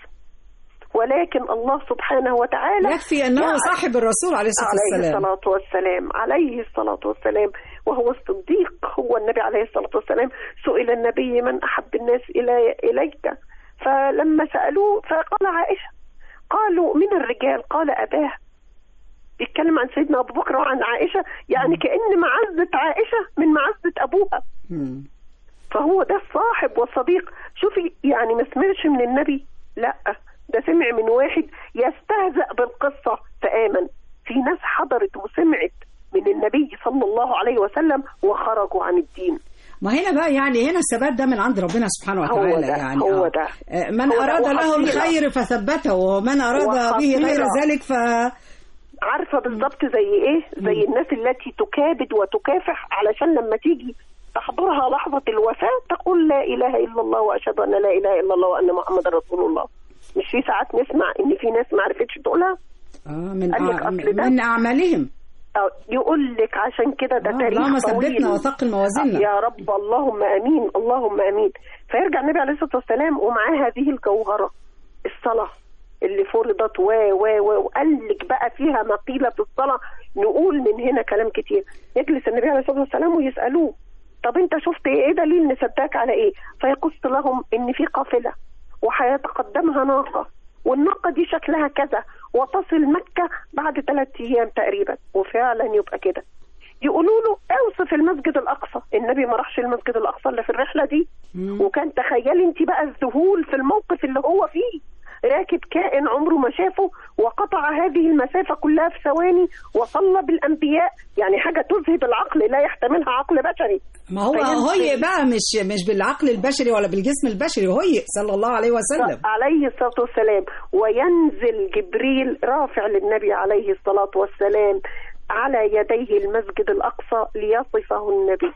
ولكن الله سبحانه وتعالى يكفي أنه يعني- صاحب الرسول عليه الصلاة عليه والسلام الصلاة والسلام عليه الصلاة والسلام وهو الصديق هو النبي عليه الصلاة والسلام سئل النبي من أحب الناس إلي إليك فلما سألوه فقال عائشة قالوا من الرجال قال أباه بيتكلم عن سيدنا أبو بكر وعن عائشة يعني كأن معزة عائشة من معزة أبوها مم. فهو ده الصاحب والصديق شوفي يعني ما سمعش من النبي لا ده سمع من واحد يستهزأ بالقصة فآمن في ناس حضرت وسمعت من النبي صلى الله عليه وسلم وخرجوا عن الدين ما هنا بقى يعني هنا الثبات ده من عند ربنا سبحانه هو وتعالى ده، يعني هو آه. ده. آه، من هو ده أراد له وخطيرة. الخير فثبته ومن أراد به غير وخطيرة. ذلك ف عارفة بالظبط زي ايه زي الناس التي تكابد وتكافح علشان لما تيجي تحضرها لحظة الوفاة تقول لا إله إلا الله وأشهد أن لا إله إلا الله وأن محمد رسول الله مش في ساعات نسمع إن في ناس ما عرفتش تقولها آه من قال لك آه أصل ده- من أعمالهم أو يقول لك عشان كده ده آه، تاريخ اللهم طويل. ثبتنا وثقل موازيننا. يا رب اللهم امين اللهم امين فيرجع النبي عليه الصلاه والسلام ومعاه هذه الجوهره الصلاه اللي فرضت و و و وقال لك بقى فيها ما قيل في الصلاه نقول من هنا كلام كتير يجلس النبي عليه الصلاه والسلام ويسالوه طب انت شفت ايه إيه دليل نصدقك على ايه فيقص لهم ان في قافله وهيتقدمها ناقه والناقه دي شكلها كذا وتصل مكه بعد ثلاث ايام تقريبا وفعلا يبقى كده يقولوا له اوصف المسجد الاقصى النبي ما راحش المسجد الاقصى الا في الرحله دي وكان تخيلي انت بقى الذهول في الموقف اللي هو فيه راكب كائن عمره ما شافه وقطع هذه المسافة كلها في ثواني وصلى بالأنبياء يعني حاجة تذهب العقل لا يحتملها عقل بشري ما هو فينزل- هي بقى مش مش بالعقل البشري ولا بالجسم البشري هي صلى الله عليه وسلم عليه الصلاة والسلام وينزل جبريل رافع للنبي عليه الصلاة والسلام على يديه المسجد الأقصى ليصفه النبي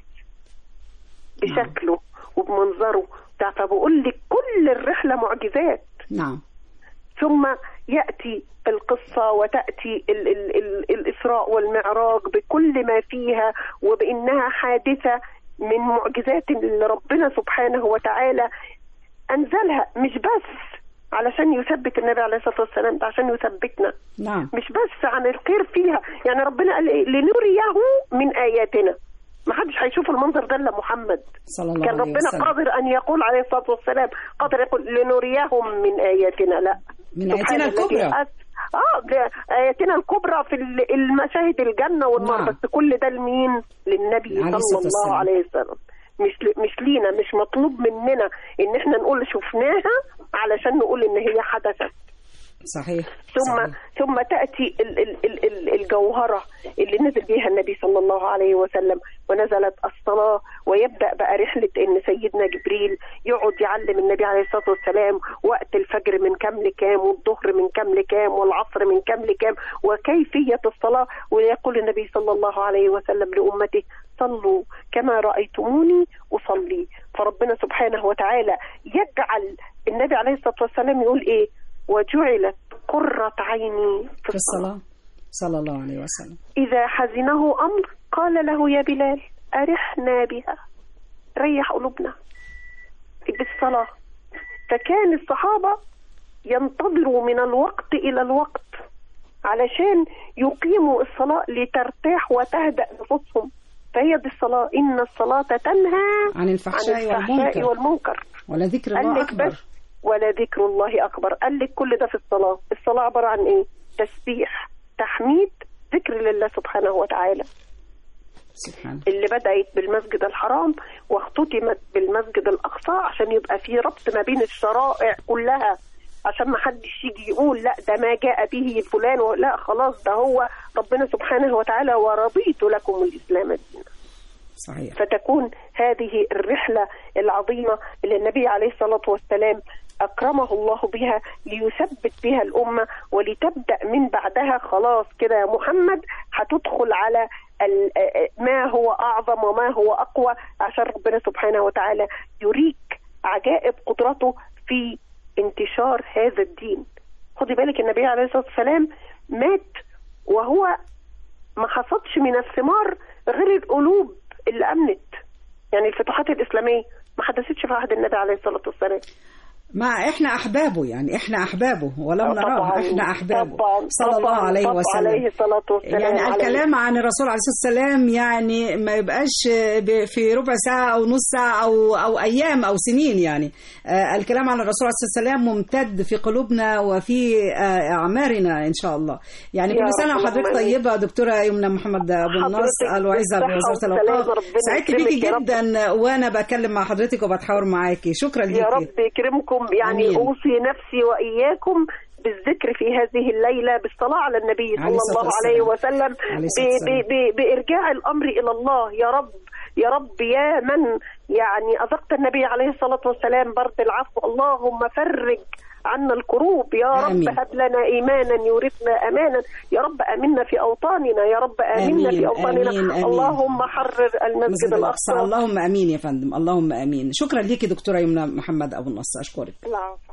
بشكله وبمنظره بتاع- فبقول لك كل الرحلة معجزات نعم ثم يأتي القصة وتأتي ال ال ال الإسراء والمعراج بكل ما فيها وبإنها حادثة من معجزات اللي ربنا سبحانه وتعالى أنزلها مش بس علشان يثبت النبي عليه الصلاة والسلام ده عشان يثبتنا نعم مش بس عن الخير فيها يعني ربنا قال إيه؟ لنريه من آياتنا ما حدش هيشوف المنظر ده الا محمد صلى الله كان عليه ربنا وسلم قادر ان يقول عليه الصلاه والسلام قادر يقول لنريهم من اياتنا لا من سبحان آياتنا الذي الكبرى. أس- اه ده اياتنا الكبرى في ال- المشاهد الجنه والنار نعم. بس كل ده لمين؟ للنبي عليه صلى الصلاة الله والسلام. عليه وسلم مش ل- مش لينا مش مطلوب مننا ان احنا نقول شفناها علشان نقول ان هي حدثت صحيح ثم صحيح. ثم تاتي ال ال ال ال الجوهره اللي نزل بها النبي صلى الله عليه وسلم ونزلت الصلاه ويبدا بقى رحله ان سيدنا جبريل يقعد يعلم النبي عليه الصلاه والسلام وقت الفجر من كام لكام والظهر من كام لكام والعصر من كام لكام وكيفيه الصلاه ويقول النبي صلى الله عليه وسلم لامته صلوا كما رايتموني اصلي فربنا سبحانه وتعالى يجعل النبي عليه الصلاه والسلام يقول ايه وجعلت قرة عيني في الصلاة صلى الله عليه وسلم إذا حزنه أمر قال له يا بلال أرحنا بها ريح قلوبنا بالصلاة فكان الصحابة ينتظروا من الوقت إلى الوقت علشان يقيموا الصلاة لترتاح وتهدأ نفوسهم فهي دي الصلاة إن الصلاة تنهى عن الفحشاء عن الفحشاء والمنكر والمنكر ولذكر قال الله لك أكبر بس ولا ذكر الله أكبر قال لك كل ده في الصلاة الصلاة عبارة عن إيه تسبيح تحميد ذكر لله سبحانه وتعالى سبحانه اللي بدأت بالمسجد الحرام واختتمت بالمسجد الأقصى عشان يبقى في ربط ما بين الشرائع كلها عشان ما حدش يجي يقول لا ده ما جاء به فلان ولا خلاص ده هو ربنا سبحانه وتعالى ورضيت لكم الإسلام دينا صحيح فتكون هذه الرحلة العظيمة اللي النبي عليه الصلاة والسلام أكرمه الله بها ليثبت بها الأمة ولتبدأ من بعدها خلاص كده يا محمد هتدخل على ال- ما هو أعظم وما هو أقوى عشان ربنا سبحانه وتعالى يريك عجائب قدرته في انتشار هذا الدين خدي بالك النبي عليه الصلاة والسلام مات وهو ما حصدش من الثمار غير القلوب اللي امنت يعني الفتوحات الاسلاميه ما حدثتش في عهد النبي عليه الصلاه والسلام ما احنا احبابه يعني احنا احبابه ولم نراه طبعاً، احنا احبابه طبعاً، صلى الله طبعاً، عليه طبعاً وسلم عليه الصلاه والسلام يعني عليه. الكلام عن الرسول عليه الصلاه والسلام يعني ما يبقاش ب- في ربع ساعه او نص ساعه او او ايام او سنين يعني آه، الكلام عن الرسول عليه الصلاه والسلام ممتد في قلوبنا وفي آه، اعمارنا ان شاء الله يعني يا كل رب سنه اللهم وحضرتك آمين. طيبه دكتوره يمنى محمد ابو حضرتك النصر الواعظه بالصحة بوزاره والسلامة، الاوقاف ربنا سعدت يكرمك بيكي يا رب. جدا وانا بكلم مع حضرتك وبتحاور معاكي شكرا ليكي يا رب يكرمكم يعني آمين. اوصي نفسي واياكم بالذكر في هذه الليله بالصلاه على النبي عليه صلى الصلاة الله عليه والسلام. وسلم عليه الصلاة ب- والسلام. ب- ب- بارجاع الامر الى الله يا رب يا رب يا من يعني اذقت النبي عليه الصلاه والسلام برد العفو اللهم فرج عنا الكروب يا آمين. رب هب لنا ايمانا يورثنا امانا يا رب امنا في اوطاننا يا رب امنا آمين، في اوطاننا آمين، آمين. اللهم حرر المسجد مسجد الاقصى الاقصى اللهم امين يا فندم اللهم امين شكرا ليكي دكتوره يمنى محمد ابو النصر اشكرك العفو.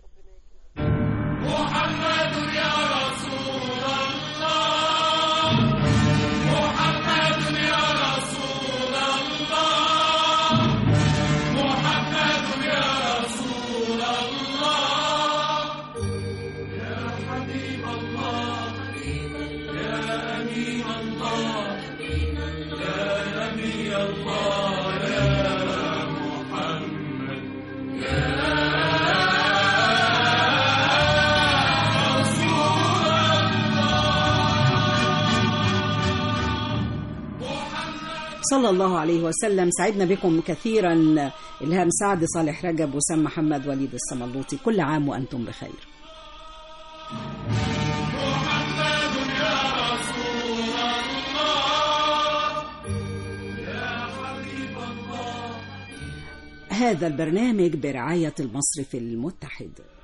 صلى الله عليه وسلم سعدنا بكم كثيرا إلهام سعد صالح رجب وسام محمد وليد الصملوطي كل عام وأنتم بخير هذا البرنامج برعاية المصرف المتحد